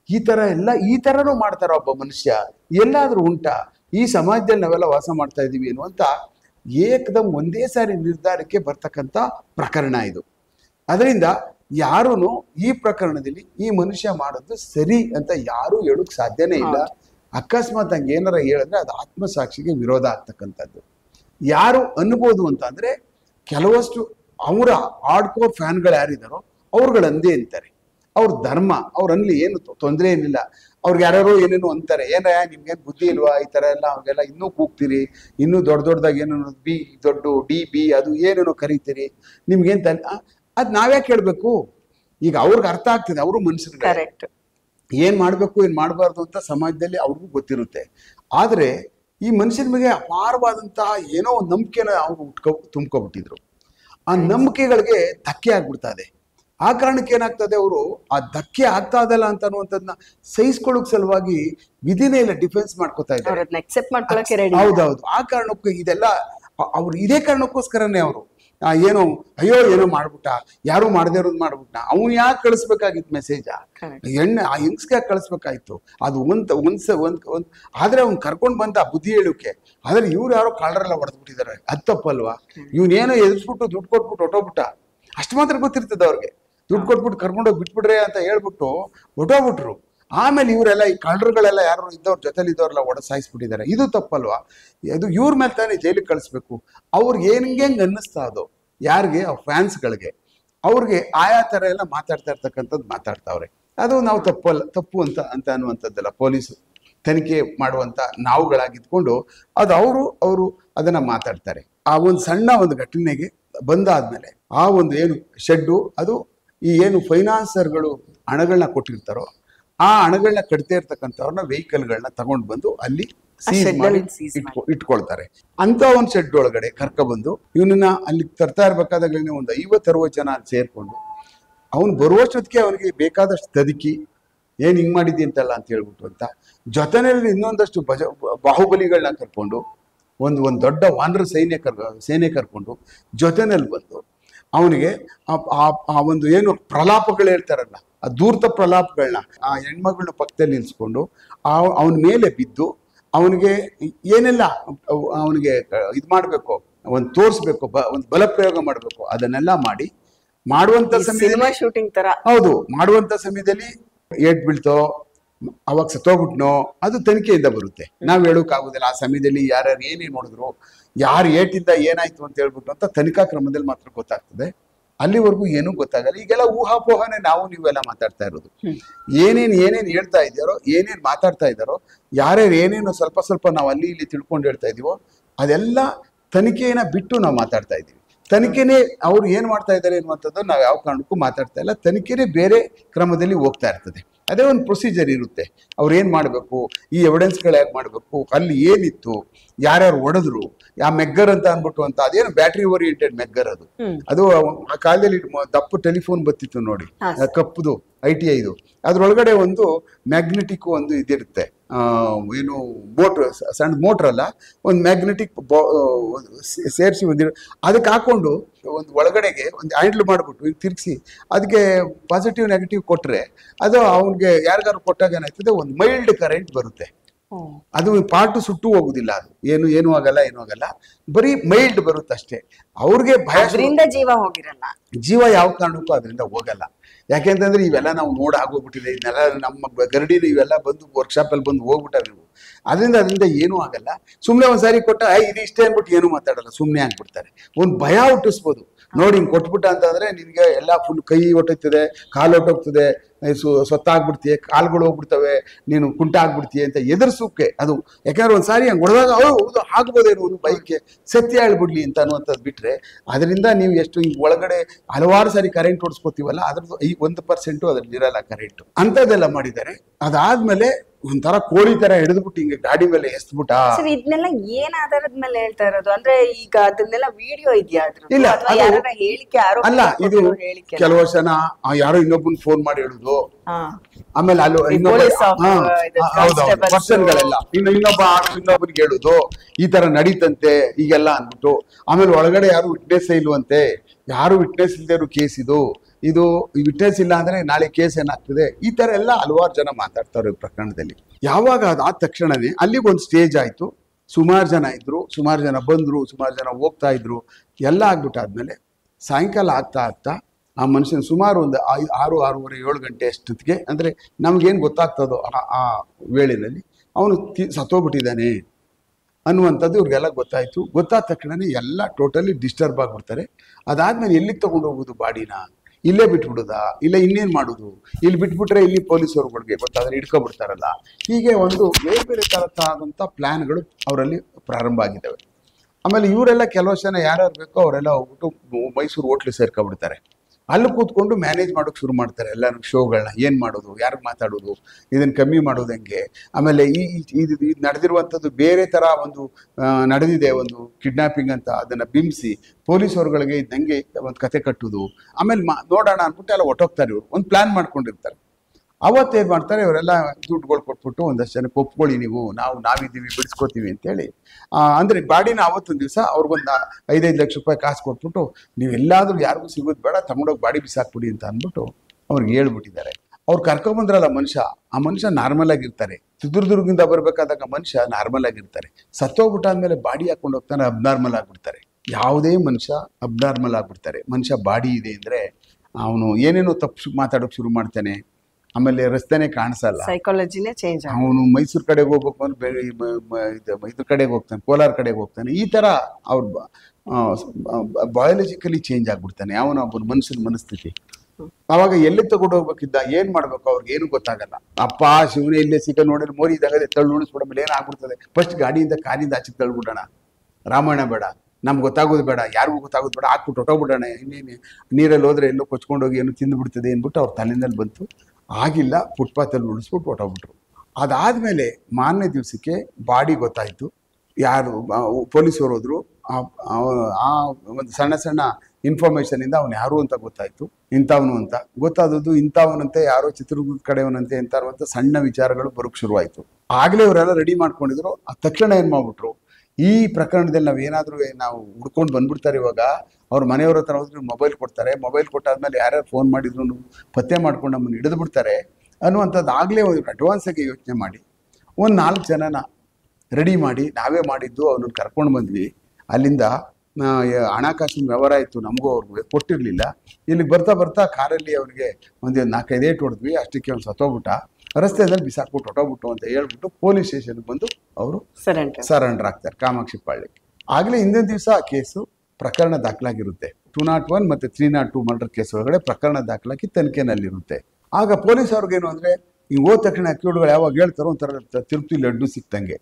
ಈ ತರ ಎಲ್ಲ ಈ ತರನೂ ಮಾಡ್ತಾರ ಒಬ್ಬ ಮನುಷ್ಯ ಎಲ್ಲಾದ್ರೂ ಉಂಟಾ ಈ ಸಮಾಜದಲ್ಲಿ ನಾವೆಲ್ಲ ವಾಸ ಮಾಡ್ತಾ ಇದೀವಿ ಅನ್ನುವಂತ ಏಕದಮ್ ಒಂದೇ ಸಾರಿ ನಿರ್ಧಾರಕ್ಕೆ ಬರ್ತಕ್ಕಂಥ ಪ್ರಕರಣ ಇದು ಅದರಿಂದ ಯಾರೂ ಈ ಪ್ರಕರಣದಲ್ಲಿ ಈ ಮನುಷ್ಯ ಮಾಡೋದು ಸರಿ ಅಂತ ಯಾರೂ ಹೇಳೋಕ್ ಸಾಧ್ಯನೇ ಇಲ್ಲ ಅಕಸ್ಮಾತ್ ಹಂಗೆ ಏನಾರ ಹೇಳಿದ್ರೆ ಅದು ಆತ್ಮಸಾಕ್ಷಿಗೆ ವಿರೋಧ ಆಗ್ತಕ್ಕಂಥದ್ದು ಯಾರು ಅನ್ಬೋದು ಅಂತ ಅಂದ್ರೆ ಕೆಲವಷ್ಟು ಅವರ ಆಡ್ಕೋರ್ ಫ್ಯಾನ್ಗಳು ಯಾರಿದ್ದಾರೋ ಅವ್ರುಗಳು ಅಂದೇ ಅಂತಾರೆ ಅವ್ರ ಧರ್ಮ ಅವ್ರಲ್ಲಿ ಏನು ತೊಂದರೆ ಏನಿಲ್ಲ ಅವ್ರಿಗೆ ಯಾರ್ಯಾರೋ ಏನೇನೋ ಅಂತಾರೆ ಏನ ನಿಮ್ಗೇನು ಬುದ್ಧಿ ಇಲ್ವಾ ಈ ತರ ಎಲ್ಲ ಅವ್ರಿಗೆಲ್ಲ ಇನ್ನೂ ಕೂಗ್ತೀರಿ ಇನ್ನೂ ದೊಡ್ಡ ದೊಡ್ಡದಾಗಿ ಏನೇನೋ ಬಿ ದೊಡ್ಡ ಡಿ ಬಿ ಅದು ಏನೇನೋ ಕರೀತೀರಿ ನಿಮ್ಗೇನ್ ತಲೆ ಅದು ನಾವ್ಯಾಕೆ ಕೇಳಬೇಕು ಈಗ ಅವ್ರಿಗೆ ಅರ್ಥ ಆಗ್ತಿದೆ ಅವರು ಮನುಷ್ಯರು ಕರೆಕ್ಟ್ ಏನ್ ಮಾಡ್ಬೇಕು ಏನ್ ಮಾಡಬಾರ್ದು ಅಂತ ಸಮಾಜದಲ್ಲಿ ಅವ್ರಿಗೂ ಗೊತ್ತಿರುತ್ತೆ ಆದ್ರೆ ಈ ಮನುಷ್ಯನ ಮೇಲೆ ಅಪಾರವಾದಂತಹ ಏನೋ ಒಂದು ನಂಬಿಕೆನ ಅವ್ರು ಉಟ್ಕೊ ತುಂಬ್ಕೊಬಿಟ್ಟಿದ್ರು ಆ ನಂಬಿಕೆಗಳಿಗೆ ಧಕ್ಕೆ ಆಗ್ಬಿಡ್ತದೆ ಆ ಕಾರಣಕ್ಕೆ ಏನಾಗ್ತದೆ ಅವರು ಆ ಧಕ್ಕೆ ಆಗ್ತಾ ಇದಲ್ಲ ಅಂತ ಅನ್ನುವಂಥದ್ದನ್ನ ಸಹಿಸ್ಕೊಳ್ಳೋಕ್ ಸಲುವಾಗಿ ವಿಧಿನೇ ಇಲ್ಲ ಡಿಫೆನ್ಸ್ ಮಾಡ್ಕೋತಾ ಇದ್ದಾರೆ ಅವ್ರನ್ನ ಅಕ್ಸೆಪ್ಟ್ ಮಾಡ್ಕೊಳಕ್ಕೆ ರೆಡಿ ಹೌದೌದು ಆ ಕಾರಣಕ್ಕೂ ಇದೆಲ್ಲ ಅ- ಅವ್ರು ಇದೇ ಕಾರಣಕ್ಕೋಸ್ಕರನೇ ಅವರು ಏನೋ ಅಯ್ಯೋ ಏನೋ ಮಾಡ್ಬಿಟ್ಟ ಯಾರು ಮಾಡದೇ ಇರೋದು ಮಾಡ್ಬಿಟ್ಟ ಅವ್ನು ಯಾಕೆ ಕಳಿಸ್ಬೇಕಾಗಿತ್ತು ಮೆಸೇಜ Correct. ಎಣ್ಣೆ ಆ ಹಿಂಗ್ಸ್ಗೆ ಕಳಿಸ್ಬೇಕಾಯ್ತು ಅದು ಒಂದ್ ಒಂದ್ ಸ- ಒಂದ್ ಒಂದ್ ಆದ್ರೆ ಅವ್ನ್ ಕರ್ಕೊಂಡ್ ಬಂದ ಆ ಬುದ್ಧಿ ಹೇಳೋಕೆ ಆದ್ರೆ ಇವ್ರು ಯಾರೋ ಕಾಳರೆಲ್ಲ ಹೊಡೆದ್ಬಿಟ್ಟಿದ್ದಾರೆ ಅದು ತಪ್ಪಲ್ವಾ ಇವ್ನೇನೋ ಎದುರಿಸ್ಬಿಟ್ಟು ದುಡ್ಡು ಕೊಟ್ಬಿಟ್ಟು ಹೊಟ್ಟೋಗ್ಬಿಟ್ಟ ಅಷ್ಟು ಮಾತ್ರ ಗೊತ್ತಿರ್ತದೆ ಅವ್ರಿಗೆ ದುಡ್ಡು ಕೊಟ್ಬಿಟ್ಟು ಕರ್ಕೊಂಡೋಗಿ ಬಿಟ್ಬಿಡ್ರೆ ಅಂತ ಹೇಳ್ಬಿಟ್ಟು ಹೊಟ್ಟೋಗ್ಬಿಟ್ರು ಆಮೇಲೆ ಇವರೆಲ್ಲ ಈ ಕಳ್ಳರುಗಳೆಲ್ಲ ಯಾರು ಇದ್ದವ್ರ ಜೊತೆಲಿ ಇದ್ದವ್ರೆಲ್ಲ ಒಡ ಸಾಯಿಸ್ಬಿಟ್ಟಿದ್ದಾರೆ ಇದು ತಪ್ಪಲ್ವಾ ಅದು ಇವ್ರ ಮೇಲೆ ತಾನೇ ಜೈಲಿಗೆ ಕಳಿಸ್ಬೇಕು ಅವ್ರಿಗೆ ಹೆಂಗೆ ಹೆಂಗ್ ಅನ್ನಿಸ್ತಾ ಅದು ಯಾರಿಗೆ ಅವ್ರ ಫ್ಯಾನ್ಸ್ಗಳಿಗೆ ಅವ್ರಿಗೆ ಆಯಾ ಥರ ಎಲ್ಲ ಮಾತಾಡ್ತಾ ಇರ್ತಕ್ಕಂಥದ್ದು ಮಾತಾಡ್ತಾವ್ರೆ ಅದು ನಾವು ತಪ್ಪಲ್ಲ ತಪ್ಪು ಅಂತ ಅಂತ ಅನ್ನುವಂಥದ್ದಲ್ಲ ಪೊಲೀಸು ತನಿಖೆ ಮಾಡುವಂತ ನಾವುಗಳಾಗಿದ್ಕೊಂಡು ಅದು ಅವರು ಅವರು ಅದನ್ನ ಮಾತಾಡ್ತಾರೆ ಆ ಒಂದು ಸಣ್ಣ ಒಂದು ಘಟನೆಗೆ ಬಂದಾದ್ಮೇಲೆ ಆ ಒಂದು ಏನು ಶೆಡ್ಡು ಅದು ಈ ಏನು ಫೈನಾನ್ಸರ್ಗಳು ಹಣಗಳನ್ನ ಕೊಟ್ಟಿರ್ತಾರೋ ಆ ಹಣಗಳನ್ನ ಕಟ್ತಾ ಇರ್ತಕ್ಕಂಥವ್ರನ್ನ ವೆಹಿಕಲ್ಗಳನ್ನ ತಗೊಂಡು ಬಂದು ಅಲ್ಲಿ ಸೀಸ್ shed ಮಾಡಿ ಅಲ್ಲಿ seize ಇಟ್ಕೊ ಇಟ್ಕೊಳ್ತಾರೆ ಅಂತ ಒಂದು ಶೆಡ್ ಒಳಗಡೆ ಕರ್ಕೊಬಂದು ಇವನನ್ನ ಅಲ್ಲಿ ತರ್ತಾ ಇರ್ಬೇಕಾದಾಗಲೇ ಒಂದು ಐವತ್ತು ಅರವತ್ತು ಜನ ಅಲ್ಲಿ ಸೇರ್ಕೊಂಡು ಅವನು ಬರುವಷ್ಟೊತ್ತಿಗೆ ಅವನಿಗೆ ಬೇಕಾದಷ್ಟು ತದುಕಿ ಏನ್ ಹಿಂಗ್ ಮಾಡಿದ್ದಿ ಅಂತಲ್ಲ ಅಂತ ಹೇಳ್ಬಿಟ್ಟು ಅಂತ ಜೊತೆನಲ್ಲಿ ಇನ್ನೊಂದಷ್ಟು ಭಜ ಬಾಹುಬಲಿಗಳನ್ನ ಕರ್ಕೊಂಡು ಒಂದು ಒಂದು ದೊಡ್ಡ ವಾನರ ಸೈನ್ಯ ಕರ್ ಸೇನೆ ಕರ್ಕೊಂಡು ಜೊತೆನಲ್ಲಿ ಬಂದು ಅವನಿಗೆ ಆ- ಆ- ಆ ಒಂದು ಏನು ಪ್ರಲಾಪಗಳು ಹೇಳ್ತಾರಲ್ಲ ಆ ದೂರ್ತ ಪ್ರಲಾಪಗಳನ್ನ ಆ ಹೆಣ್ಮಗಳನ್ನ ಪಕ್ಕದಲ್ಲಿ ನಿಲ್ಸ್ಕೊಂಡು ಆ ಅವನ ಮೇಲೆ ಬಿದ್ದು ಅವನಿಗೆ ಏನೆಲ್ಲ ಅವನಿಗೆ ಇದು ಮಾಡಬೇಕು ಒಂದು ತೋರಿಸ್ಬೇಕು ಬ ಒಂದು ಬಲಪ್ರಯೋಗ ಮಾಡಬೇಕು ಅದನ್ನೆಲ್ಲ ಮಾಡಿ ಮಾಡುವಂತ ಸಮಯದಲ್ಲಿ ಸಿನಿಮಾ ಶೂಟಿಂಗ್ ತರ ಹೌದು ಮಾಡುವಂತ ಸಮಯದಲ್ಲಿ ಏಟ್ ಬೀಳ್ತೋ ಅವಾಗ ಸತ್ತೋಗ್ಬಿಟ್ನೋ ಅದು ತನಿಖೆಯಿಂದ ಬರುತ್ತೆ ನಾವ್ ಹೇಳೋಕ್ ಆಗುದಿಲ್ಲ ಆ ಸಮಯದಲ್ಲಿ ಯಾರ್ಯಾರು ಏನೇನ್ ನೋಡಿದ್ರು ಯಾರು ಏಟಿಂದ ಏನಾಯ್ತು ಅಂತ ಹೇಳ್ಬಿಟ್ಟು ಅಂತ ತನಿಖಾ ಕ್ರಮದಲ್ಲಿ ಮಾತ್ರ ಗೊತ್ತಾಗ್ತದೆ ಅಲ್ಲಿವರೆಗೂ ಏನೂ ಗೊತ್ತಾಗಲ್ಲ ಈಗೆಲ್ಲ ಊಹಾಪೋಹನೆ ನಾವು ನೀವೆಲ್ಲ ಮಾತಾಡ್ತಾ ಇರೋದು ಹ್ಮ್. ಏನೇನ್ ಏನೇನ್ ಹೇಳ್ತಾ ಇದ್ದಾರೋ ಏನೇನ್ ಮಾತಾಡ್ತಾ ಇದ್ದಾರೋ ಯಾರ್ಯಾರು ಏನೇನು ಸ್ವಲ್ಪ ಸ್ವಲ್ಪ ನಾವು ಅಲ್ಲಿ ಇಲ್ಲಿ ತಿಳ್ಕೊಂಡು ಹೇಳ್ತಾ ಇದೀವೋ ಅದೆಲ್ಲ ತನಿಖೆಯನ್ನ ಬಿಟ್ಟು ನಾವು ಮಾತಾಡ್ತಾ ಇದೀವಿ ತನಿಖೆನೇ ಅವ್ರು ಏನ್ ಮಾಡ್ತಾ ಇದ್ದಾರೆ ಅನ್ನುವಂಥದ್ದು ನಾವು ಯಾವ ಕಾರಣಕ್ಕೂ ಮಾತಾಡ್ತಾ ಇಲ್ಲ ತನಿಖೆನೇ ಬೇರೆ ಕ್ರಮದಲ್ಲಿ ಹೋಗ್ತಾ ಇರ್ತದೆ ಅದೇ ಒಂದು ಪ್ರೊಸೀಜರ್ ಇರುತ್ತೆ ಅವ್ರು ಏನ್ ಮಾಡಬೇಕು ಈ ಎವಿಡೆನ್ಸ್ಗಳು ಯಾಕೆ ಮಾಡಬೇಕು ಅಲ್ಲಿ ಏನಿತ್ತು ಯಾರ್ಯಾರು ಹೊಡೆದ್ರು ಆ ಮೆಗ್ಗರ್ ಅಂತ ಅನ್ಬಿಟ್ಟು ಅಂತ ಅದೇನು ಬ್ಯಾಟ್ರಿ ಓರಿಯೆಂಟೆಡ್ ಮೆಗ್ಗರ್ ಅದು ಹ್ಮ್ ಅದು ಆ ಕಾಲದಲ್ಲಿ ಮ- ದಪ್ಪ ಟೆಲಿಫೋನ್ ಬತ್ತಿತ್ತು ನೋಡಿ ಹಾ, ಆ ಕಪ್ಪುದು ಐ ಟಿ ಐದು ಅದ್ರೊಳಗಡೆ ಒಂದು ಮ್ಯಾಗ್ನೆಟಿಕ್ ಒಂದು ಇದಿರುತ್ತೆ ಆ, ಏನು ಮೋಟ್ರ್ ಸಣ್ಣ ಮೋಟ್ರ್ ಅಲ್ಲ ಒಂದು ಮ್ಯಾಗ್ನೆಟಿಕ್ ಸೇರಿಸಿ ಒಂದಿರ ಅದಕ್ಕೆ ಹಾಕೊಂಡು ಒಂದು ಒಳಗಡೆಗೆ ಒಂದು ಹ್ಯಾಂಡ್ಲ್ ಮಾಡ್ಬಿಟ್ಟು ಈಗ ತಿರ್ಗಿಸಿ ಅದಕ್ಕೆ ಪಾಸಿಟಿವ್ ನೆಗೆಟಿವ್ ಕೊಟ್ರೆ ಅದು ಅವನಿಗೆ ಯಾರಿಗಾರು ಕೊಟ್ಟಾಗ ಏನಾಗ್ತದೆ ಒಂದು ಮೈಲ್ಡ್ ಕರೆಂಟ್ ಬರುತ್ತೆ ಹ್ಮ್. ಅದು ಪಾರ್ಟ್ ಸುಟ್ಟು ಹೋಗುದಿಲ್ಲ ಅದು ಏನು ಏನು ಆಗಲ್ಲ ಏನು ಆಗಲ್ಲ ಬರೀ ಮೈಲ್ಡ್ ಬರುತ್ತೆ ಅಷ್ಟೇ ಅವ್ರಿಗೆ ಭಯ ಶುರು- ಅದ್ರಿಂದ ಜೀವ ಹೋಗಿರಲ್ಲ ಜೀವ ಯಾವ ಕಾರಣಕ್ಕೂ ಅದರಿಂದ ಹೋಗಲ್ಲ ಯಾಕೆಂತಂದ್ರೆ ಇವೆಲ್ಲ ನಾವು ನೋಡ್ ಆಗೋಗ್ಬಿಟ್ಟಿದೆ ಇದನ್ನೆಲ್ಲ ನಮ್ಮ ಬ- ಗರಡಿನ ಇವೆಲ್ಲ ಬಂದು ವರ್ಕ್ಶಾಪ್ ಅಲ್ಲಿ ಬಂದು ಹೋಗ್ಬಿಟ್ಟಾರೆ ನೀವು ಅದರಿಂದ ಅದರಿಂದ ಏನೂ ಆಗಲ್ಲ ಸುಮ್ಮನೆ ಒಂದ್ಸಾರಿ ಕೊಟ್ಟ "ಐ, ಇದು ಇಷ್ಟೇ ಅಂದ್ಬಿಟ್ಟು ಏನೂ ಮಾತಾಡಲ್ಲ ಸುಮ್ಮನೆ ಆಗ್ಬಿಡ್ತಾರೆ ಒಂದು ಭಯ ಹುಟ್ಟಿಸ್ಬೋದು ನೋಡಿ ಹಿಂಗ್ ಕೊಟ್ಬಿಟ್ಟ ಅಂತಂದ್ರೆ ನಿನ್ಗೆ ಎಲ್ಲ ಫುಲ್ ಕೈ ಹೊಟ್ಟೋಗ್ತದೆ ಕಾಲು ಹೊಟ್ಟೋಗ್ತದೆ ಸು ಸೊತ್ತಾಗ್ಬಿಡ್ತೀಯ ಕಾಲ್ಗಳು ಹೋಗ್ಬಿಡ್ತವೆ ನೀನು ಕುಂಟ ಆಗ್ಬಿಡ್ತೀಯ ಅಂತ ಎದುರಿಸೋಕೆ ಅದು ಯಾಕಂದ್ರೆ ಒಂದ್ಸಾರಿ ಹಂಗೆ ಹೊಡೆದಾಗ "ಓ, ಹೌದು ಆಗ್ಬೋದೇನೋ ಒಂದು ಬೈಕ್ಗೆ ಸತ್ಯ ಹೇಳ್ಬಿಡ್ಲಿ ಅಂತ ಅನ್ನುವಂಥದ್ದು ಬಿಟ್ರೆ ಅದರಿಂದ ನೀವು ಎಷ್ಟು ಈ ಒಳಗಡೆ ಹಲವಾರು ಸಾರಿ ಕರೆಂಟ್ ಓಡಿಸ್ಕೋತೀವಲ್ಲ ಅದ್ರದ್ದು ಈ ಒಂದು ಪರ್ಸೆಂಟು ಅದ್ರಲ್ಲಿ ಇರಲ್ಲ ಕರೆಂಟ್ ಅಂಥದ್ದೆಲ್ಲ ಮಾಡಿದ್ದಾರೆ ಅದಾದ್ಮೇಲೆ ಒಂಥರ ಕೋಳಿ ತರ ಹಿಡಿದ್ಬಿಟ್ಟು ಹಿಂಗೆ ಗಾಡಿ ಮೇಲೆ ಎಸ್ಬಿಟ್ಟ ಸರ್ ಇದನ್ನೆಲ್ಲ ಏನ್ ಆಧಾರದ ಮೇಲೆ ಹೇಳ್ತಾ ಇರೋದು ಅಂದ್ರೆ ಈಗ ಅದನ್ನೆಲ್ಲ ವಿಡಿಯೋ ಇದೆಯಾ ಅದ್ರದ್ದು? ಇಲ್ಲ, ಅಥವಾ ಅದು- ಯಾರಾರ ಹೇಳಿಕೆ ಆರೋಪ ಅಲ್ಲ ಇದು ಕೊಟ್ಟಿರೋ ಹೇಳಿಕೆ ಕೆಲವು ಜನ ಆ ಯಾರೋ ಇನ್ನೊಬ್ಬನ್ ಫೋನ್ ಮಾಡಿ ಹೇಳುದು ಹಾ ಆಮೇಲೆ ಅಲ್ಲಿ ಈ ಇನ್ನೊಬ್ಬ police of- ಹಾ, ಇದು ಹಾ, ಹೌದೌದು constables. ಪರ್ಸನ್ಗಳೆಲ್ಲ ಇನ್ನು ಇನ್ನೊಬ್ಬ ಇನ್ನೊಬ್ಬನಿಗೆ ಹೇಳುದು ಈ ತರ ನಡೀತಂತೆ ಈಗೆಲ್ಲ ಅಂದ್ಬಿಟ್ಟು ಆಮೇಲೆ ಒಳಗಡೆ ಯಾರು ವಿಟ್ನೆಸ್ ಇಲ್ವಂತೆ ಯಾರು ವಿಟ್ನೆಸ್ ಇಲ್ದೇ ಇರೋ ಕೇಸ್ ಇದು ಇದು ವಿಟ್ನೆಸ್ ಇಲ್ಲ ಅಂದ್ರೆ ನಾಳೆ ಕೇಸ್ ಏನಾಗ್ತದೆ ಈ ತರ ಎಲ್ಲ ಹಲವಾರು ಜನ ಮಾತಾಡ್ತಾರೆ ಈ ಪ್ರಕರಣದಲ್ಲಿ ಯಾವಾಗ ಅದಾದ ತಕ್ಷಣನೇ ಅಲ್ಲಿಗೆ ಒಂದು ಸ್ಟೇಜ್ ಆಯ್ತು ಸುಮಾರು ಜನ ಇದ್ರು ಸುಮಾರು ಜನ ಬಂದ್ರು ಸುಮಾರು ಜನ ಹೋಗ್ತಾ ಇದ್ರು ಎಲ್ಲ ಆಗ್ಬಿಟ್ಟಾದ್ಮೇಲೆ ಸಾಯಂಕಾಲ ಆಗ್ತಾ ಆಗ್ತಾ ಆ ಮನುಷ್ಯನ ಸುಮಾರು ಒಂದು ಐ- ಆರು ಆರೂವರೆ ಏಳು ಗಂಟೆ ಅಷ್ಟೊತ್ತಿಗೆ ಅಂದರೆ ನಮಗೇನು ಗೊತ್ತಾಗ್ತದೋ ಆ- ಆ ವೇಳೆಯಲ್ಲಿ ಅವನು ತಿ- ಸತ್ತೋಗ್ಬಿಟ್ಟಿದ್ದಾನೆ ಅನ್ನುವಂಥದ್ದು ಇವ್ರಿಗೆಲ್ಲ ಗೊತ್ತಾಯ್ತು ಗೊತ್ತಾದ ತಕ್ಷಣನೇ ಎಲ್ಲ ಟೋಟಲಿ ಡಿಸ್ಟರ್ಬ್ ಆಗಿಬಿಡ್ತಾರೆ ಅದಾದ್ಮೇಲೆ ಎಲ್ಲಿಗೆ ತಗೊಂಡು ಹೋಗೋದು ಬಾಡಿನ ಇಲ್ಲೇ ಬಿಟ್ಬಿಡೋದಾ ಇಲ್ಲ ಇನ್ನೇನು ಮಾಡೋದು ಇಲ್ಲಿ ಬಿಟ್ಬಿಟ್ರೆ ಇಲ್ಲಿ ಪೊಲೀಸರುಗಳಿಗೆ ಗೊತ್ತಾದ್ರೆ ಹಿಡ್ಕೊಬಿಡ್ತಾರಲ್ಲ ಹೀಗೆ ಒಂದು ಬೇರೆ ಬೇರೆ ಥರದ್ದಾದಂಥ ಪ್ಲ್ಯಾನ್ಗಳು ಅವರಲ್ಲಿ ಪ್ರಾರಂಭ ಆಗಿದ್ದಾವೆ ಆಮೇಲೆ ಇವರೆಲ್ಲ ಕೆಲವು ಜನ ಯಾರ್ಯಾರು ಬೇಕೋ ಅವರೆಲ್ಲ ಹೋಗ್ಬಿಟ್ಟು ಮೈಸೂರು ಹೋಟ್ಲು ಸೇರ್ಕೊಬಿಡ್ತಾರೆ ಅಲ್ಲಿ ಕೂತ್ಕೊಂಡು ಮ್ಯಾನೇಜ್ ಮಾಡೋಕೆ ಶುರು ಮಾಡ್ತಾರೆ ಎಲ್ಲ ಶೋಗಳನ್ನ ಏನು ಮಾಡೋದು ಯಾರಿಗೆ ಮಾತಾಡೋದು ಇದನ್ನು ಕಮ್ಮಿ ಮಾಡೋದು ಹೆಂಗೆ ಆಮೇಲೆ ಈ ಈ- ಇದು ಇದು ನಡೆದಿರುವಂಥದ್ದು ಬೇರೆ ಥರ ಒಂದು ಆ, ನಡೆದಿದೆ ಒಂದು ಕಿಡ್ನಾಪಿಂಗ್ ಅಂತ ಅದನ್ನು ಬಿಂಬಿಸಿ ಪೊಲೀಸರುಗಳಿಗೆ ಇದ್ದಂಗೆ ಒಂದು ಕತೆ ಕಟ್ಟುದು ಆಮೇಲೆ ಮಾ ನೋಡೋಣ ಅಂದ್ಬಿಟ್ಟು ಎಲ್ಲ ಒಟ್ಟೋಗ್ತಾರೆ ಇವರು ಒಂದು ಪ್ಲ್ಯಾನ್ ಮಾಡ್ಕೊಂಡಿರ್ತಾರೆ ಅವತ್ತೇನು ಮಾಡ್ತಾರೆ ಇವರೆಲ್ಲ ದುಡ್ಡುಗಳು ಕೊಟ್ಬಿಟ್ಟು ಒಂದಷ್ಟು ಜನಕ್ಕೆ ಒಪ್ಕೊಳ್ಳಿ ನೀವು ನಾವು ನಾವಿದ್ದೀವಿ ಬಿಡಿಸ್ಕೋತೀವಿ ಅಂತೇಳಿ ಆ, ಅಂದ್ರೆ ಬಾಡಿನ ಅವತ್ತೊಂದು ದಿವಸ ಅವ್ರಿಗೊಂದು ಐದೈದು ಲಕ್ಷ ರೂಪಾಯಿ ಕಾಸು ಕೊಟ್ಬಿಟ್ಟು ನೀವು ಎಲ್ಲಾದ್ರೂ ಯಾರಿಗೂ ಸಿಗೋದು ಬೇಡ ತಗೊಂಡೋಗಿ ಬಾಡಿ ಬಿಸಾಕ್ಬಿಡಿ ಅಂತ ಅಂದ್ಬಿಟ್ಟು ಅವ್ರಿಗೆ ಹೇಳ್ಬಿಟ್ಟಿದ್ದಾರೆ ಅವ್ರು ಕರ್ಕೊಂಬಂದ್ರಲ್ಲ ಮನುಷ್ಯ ಆ ಮನುಷ್ಯ ನಾರ್ಮಲ್ ಆಗಿರ್ತಾರೆ ಚಿತ್ರದುರ್ಗದಿಂದ ಬರಬೇಕಾದಾಗ ಮನುಷ್ಯ ನಾರ್ಮಲ್ ಆಗಿರ್ತಾರೆ ಸತ್ತೋಗ್ಬಿಟ್ಟಾದ್ಮೇಲೆ ಬಾಡಿ ಹಾಕೊಂಡು ಹೋಗ್ತಾನೆ ಅಬ್ನಾರ್ಮಲ್ ಆಗ್ಬಿಡ್ತಾರೆ ಯಾವುದೇ ಮನುಷ್ಯ ಅಬ್ನಾರ್ಮಲ್ ಆಗ್ಬಿಡ್ತಾರೆ ಮನುಷ್ಯ ಬಾಡಿ ಇದೆ ಅಂದ್ರೆ ಅವನು ಏನೇನೋ ತಪ್ಪು ಮಾತಾಡೋಕೆ ಶುರು ಮಾಡ್ತಾನೆ ಆಮೇಲೆ ರಸ್ತೆನೇ ಕಾಣಿಸಲ್ಲ ಸೈಕಾಲಜಿನೇ ಚೇಂಜ್ ಆಗ ಅವನು ಮೈಸೂರು ಕಡೆಗೆ ಹೋಗ್ಬೇಕು ಅಂದ್ರೆ ಬೇರೆ ಈ ಮ- ಮ- ಇದು ಇದ್ರ ಕಡೆಗೆ ಹೋಗ್ತಾನೆ ಕೋಲಾರ ಕಡೆಗೆ ಹೋಗ್ತಾನೆ ಈ ಥರ ಅವ್ರ ಬಯಾಲಜಿಕಲಿ ಚೇಂಜ್ ಆಗ್ಬಿಡ್ತಾನೆ ಅವನ ಒಬ್ಬನ ಮನುಷ್ಯನ ಮನಸ್ಥಿತಿ ಅವಾಗ ಎಲ್ಲಿ ತಗೊಂಡು ಹೋಗ್ಬೇಕಿದ್ದ ಏನ್ ಮಾಡ್ಬೇಕು ಅವ್ರಿಗೆ ಏನು ಗೊತ್ತಾಗಲ್ಲ ಅಪ್ಪ ಶಿವನೇ ಇಲ್ಲೇ ಸಿಕ್ಕ ನೋಡಿದ್ರೆ ಮೋರಿ ಇದ್ದಾಗದೆ ತಳ್ಳು ಉಳಿಸ್ಬಿಡಮೇಲೆ ಏನಾಗ್ಬಿಡ್ತದೆ ಫಸ್ಟ್ ಗಾಡಿಯಿಂದ ಕಾರಿಂದ ಆಚೆ ತಳ್ಬಿಡೋಣ ರಾಮಾಯಣ ಬೇಡ ನಮ್ಗೆ ಗೊತ್ತಾಗೋದು ಬೇಡ ಯಾರಿಗೂ ಗೊತ್ತಾಗೋದು ಬೇಡ ಹಾಕ್ಬಿಟ್ಟು ಹೊಟ್ಟೋಗ್ಬಿಡೋಣ ಇನ್ನೇನು ನೀರಲ್ಲಿ ಹೋದ್ರೆ ಎಲ್ಲೋ ಕೊಚ್ಕೊಂಡೋಗಿ ಏನು ತಿಂದು ಬಿಡ್ತದೆ ಅಂದ್ಬಿಟ್ಟು ಅವ್ರ ತಲೆನಲ್ಲಿ ಬಂತು ಆಗಿಲ್ಲ ಫುಟ್ಪಾತಲ್ಲಿ ಉಳಿಸ್ಬಿಟ್ಟು ಹೊಟ್ಟೋಗ್ಬಿಟ್ರು ಅದಾದ್ಮೇಲೆ ಮಾರನೇ ದಿವಸಕ್ಕೆ ಬಾಡಿ ಗೊತ್ತಾಯ್ತು ಯಾರು ಪೊಲೀಸರು ಹೋದ್ರು ಆ- ಆ- ಆ ಒಂದು ಸಣ್ಣ ಸಣ್ಣ ಇನ್ಫಾರ್ಮೇಶನ್ ಇಂದ ಅವನು ಯಾರು ಅಂತ ಗೊತ್ತಾಯ್ತು ಇಂಥವನು ಅಂತ ಗೊತ್ತಾದದ್ದು ಇಂಥವನಂತೆ ಯಾರೋ ಚಿತ್ರದುರ್ಗದ ಕಡೆಯವನಂತೆ ಇಂಥವ್ರು ಅಂತ ಸಣ್ಣ ವಿಚಾರಗಳು ಬರೋಕ್ ಶುರುವಾಯ್ತು ಆಗ್ಲೇ ಇವರೆಲ್ಲ ರೆಡಿ ಮಾಡ್ಕೊಂಡಿದ್ರು ಆ ತಕ್ಷಣ ಏನ್ ಮಾಡ್ಬಿಟ್ರು ಈ ಪ್ರಕರಣದಲ್ಲಿ ನಾವು ಏನಾದ್ರೂ ನಾವು ಹುಡ್ಕೊಂಡು ಬಂದ್ಬಿಡ್ತಾರೆ ಇವಾಗ ಅವ್ರ ಮನೆಯವ್ರ ಹತ್ರ ಹೋದ್ರೆ ಮೊಬೈಲ್ ಕೊಡ್ತಾರೆ ಮೊಬೈಲ್ ಕೊಟ್ಟಾದ್ಮೇಲೆ ಯಾರ್ಯಾರು ಫೋನ್ ಮಾಡಿದ್ರು ಪತ್ತೆ ಮಾಡ್ಕೊಂಡು ನಮ್ಮನ್ನು ಹಿಡಿದು ಬಿಡ್ತಾರೆ ಅನ್ನುವಂಥದ್ದು ಆಗಲೇ ಒಂದು ಅಡ್ವಾನ್ಸ್ ಆಗಿ ಯೋಚನೆ ಮಾಡಿ ಒಂದು ನಾಲ್ಕು ಜನನ ರೆಡಿ ಮಾಡಿ ನಾವೇ ಮಾಡಿದ್ದು ಅವನನ್ನು ಕರ್ಕೊಂಡು ಬಂದ್ವಿ ಅಲ್ಲಿಂದ ಆ, ಯ- ಹಣಕಾಸಿನ ವ್ಯವಹಾರ ಇತ್ತು ನಮಗೂ ಅವ್ರಿಗೆ ಕೊಟ್ಟಿರಲಿಲ್ಲ ಇಲ್ಲಿಗೆ ಬರ್ತಾ ಬರ್ತಾ ಕಾರಲ್ಲಿ ಅವನಿಗೆ ಒಂದು ನಾಲ್ಕೈದು ಏಟು ಹೊಡೆದ್ವಿ ಅಷ್ಟಕ್ಕೆ ಅವ್ನು ಸತ್ತೋಗ್ಬಿಟ್ಟ ರಸ್ತೆಯಲ್ಲಿ ಬಿಸಾಕ್ಬಿಟ್ಟು ಹೊಟ್ಟೋಗ್ಬಿಟ್ಟು ಅಂತ ಹೇಳ್ಬಿಟ್ಟು ಪೊಲೀಸ್ ಸ್ಟೇಷನ್ಗೆ ಬಂದು ಅವರು ಸರೆಂಡರ್ ಸರೆಂಡರ್ ಆಗ್ತಾರೆ ಕಾಮಾಕ್ಷಿ ಪಾಳ್ಯ ಆಗಲೇ ಹಿಂದಿನ ದಿವಸ ಆ ಕೇಸು ಪ್ರಕರಣ ದಾಖಲಾಗಿರುತ್ತೆ ಟೂ ನಾಟ್ ಒನ್ ಮತ್ತು three not two murder case ಒಳಗಡೆ ಪ್ರಕರಣ ದಾಖಲಾಗಿ ತನಿಖೆನಲ್ಲಿರುತ್ತೆ ಆಗ ಪೊಲೀಸ್ ಅವ್ರಿಗೇನು ಅಂದರೆ ಈ ಹೋದ ತಕ್ಷಣ ಅಕ್ಯೂಡ್ಗಳು ಯಾವಾಗ ಹೇಳ್ತಾರೋ ಒಂಥರ ತ- ತಿರುಪ್ತಿ ಲಡ್ಡು ಸಿಕ್ತಂಗೆ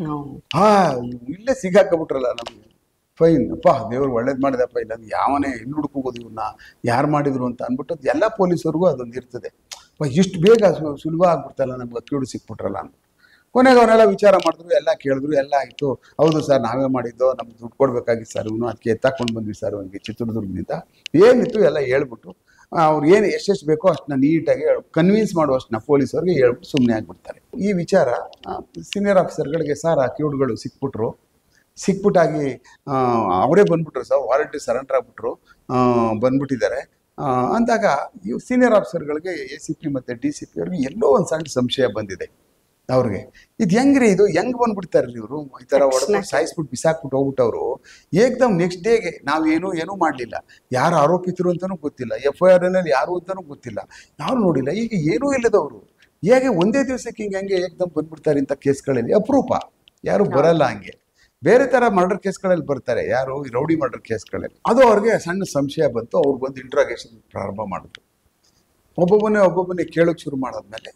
ಹಾ ಇಲ್ಲೇ ಸಿಗಾಕಬಿಟ್ರಲ್ಲ ನಮಗೆ ಫೈನ್ ಅಪ್ಪ ದೇವ್ರು ಒಳ್ಳೇದು ಮಾಡಿದಪ್ಪ ಇಲ್ಲ ಅಂದ್ರೆ ಯಾವನೇ ಎಲ್ಲಿ ಹುಡುಕೋದು ಇವ್ರನ್ನ ಯಾರು ಮಾಡಿದ್ರು ಅಂತ ಅಂದ್ಬಿಟ್ಟು ಎಲ್ಲ ಪೊಲೀಸರಿಗೂ ಅದೊಂದು ಇರ್ತದೆ ಅಪ್ಪ ಇಷ್ಟು ಬೇಗ ಸು- ಸುಲಭ ಆಗ್ಬಿಡ್ತಲ್ಲ ನಮ್ಗೆ ಅಕ್ಯೂಡ್ ಸಿಕ್ಬಿಟ್ರಲ್ಲ ಅಂತ ಕೊನೆಗೆ ಅವರೆಲ್ಲ ವಿಚಾರ ಮಾಡಿದ್ರು ಎಲ್ಲ ಕೇಳಿದ್ರು ಎಲ್ಲ ಆಯಿತು ಹೌದು ಸರ್ ನಾವೇ ಮಾಡಿದ್ದು ನಮ್ಗೆ ದುಡ್ಡು ಕೊಡ್ಬೇಕಾಗಿತ್ತು ಸರ್ ಇವನು ಅದಕ್ಕೆ ಎತ್ತಾಕೊಂಡು ಬಂದ್ವಿ ಸರ್ ಅವನಿಗೆ ಚಿತ್ರದುರ್ಗದಿಂದ ಏನಿತ್ತು ಎಲ್ಲ ಹೇಳ್ಬಿಟ್ಟು ಅವ್ರು ಏನು ಎಷ್ಟೆಷ್ಟು ಬೇಕೋ ಅಷ್ಟನ್ನ ನೀಟಾಗಿ ಕನ್ವಿನ್ಸ್ ಮಾಡುವಷ್ಟನ್ನ ಪೊಲೀಸವ್ರಿಗೆ ಹೇಳ್ಬಿಟ್ಟು ಸುಮ್ಮನೆ ಆಗ್ಬಿಡ್ತಾರೆ ಈ ವಿಚಾರ ಸೀನಿಯರ್ ಆಫೀಸರ್ಗಳಿಗೆ ಸರ್ ಆ ಕ್ಯೂಡ್ಗಳು ಸಿಕ್ಬಿಟ್ರು ಸಿಕ್ಬಿಟ್ಟಾಗಿ ಆ, ಅವರೇ ಬಂದ್ಬಿಟ್ರು ಸರ್ ವಾರಂಟಿ ಸರೆಂಡರ್ ಆಗ್ಬಿಟ್ರು ಆ, ಬಂದ್ಬಿಟ್ಟಿದ್ದಾರೆ ಆ, ಅಂದಾಗ ಇವ್ ಸೀನಿಯರ್ ಆಫೀಸರ್ಗಳಿಗೆ ಎ ಸಿ ಪಿ ಮತ್ತು ಡಿ ಸಿ ಪಿ ಅವ್ರಿಗೆ ಎಲ್ಲೋ ಒಂದು ಸಣ್ಣ ಸಂಶಯ ಬಂದಿದೆ ಅವ್ರಿಗೆ ಇದು ಹೆಂಗ್ರಿ ಇದು ಹೆಂಗ್ ಬಂದ್ಬಿಡ್ತಾರೆ ಇವರು ಈ ಥರ ಹೊಡೆದ್ಬಿಟ್ಟು ಸಾಯಿಸ್ಬಿಟ್ಟು ಬಿಸಾಕ್ಬಿಟ್ಟು ಹೋಗ್ಬಿಟ್ಟವ್ರು ಏಕ್ದಮ್ ನೆಕ್ಸ್ಟ್ ಡೇಗೆ ನಾವೇನು ಏನೂ ಮಾಡಲಿಲ್ಲ ಯಾರು ಆರೋಪಿತರು ಅಂತಲೂ ಗೊತ್ತಿಲ್ಲ ಎಫ್ ಐ ಆರ್ನಲ್ಲಿ ಯಾರು ಅಂತಲೂ ಗೊತ್ತಿಲ್ಲ ಯಾರು ನೋಡಿಲ್ಲ ಈಗ ಏನೂ ಇಲ್ಲದವರು ಹೇಗೆ ಒಂದೇ ದಿವಸಕ್ಕೆ ಹಿಂಗೆ ಹೆಂಗೆ ಏಕ್ದಮ್ ಬಂದ್ಬಿಡ್ತಾರೆ ಇಂಥ ಕೇಸ್ಗಳಲ್ಲಿ ಅಪರೂಪ ಯಾರು ಬರಲ್ಲ ಹಂಗೆ ಬೇರೆ ತರ ಮರ್ಡರ್ ಕೇಸ್ಗಳಲ್ಲಿ ಬರ್ತಾರೆ ಯಾರು ಈ ರೌಡಿ ಮರ್ಡರ್ ಕೇಸ್ಗಳಲ್ಲಿ ಅದು ಅವ್ರಿಗೆ ಸಣ್ಣ ಸಂಶಯ ಬಂತು ಅವ್ರು ಬಂದು ಇಂಟ್ರಾಗೇಷನ್ ಪ್ರಾರಂಭ ಮಾಡಿದ್ರು ಒಬ್ಬೊಬ್ಬನೇ ಒಬ್ಬೊಬ್ಬನೇ ಕೇಳೋಕೆ ಶುರು ಮಾಡಾದ್ಮೇಲೆ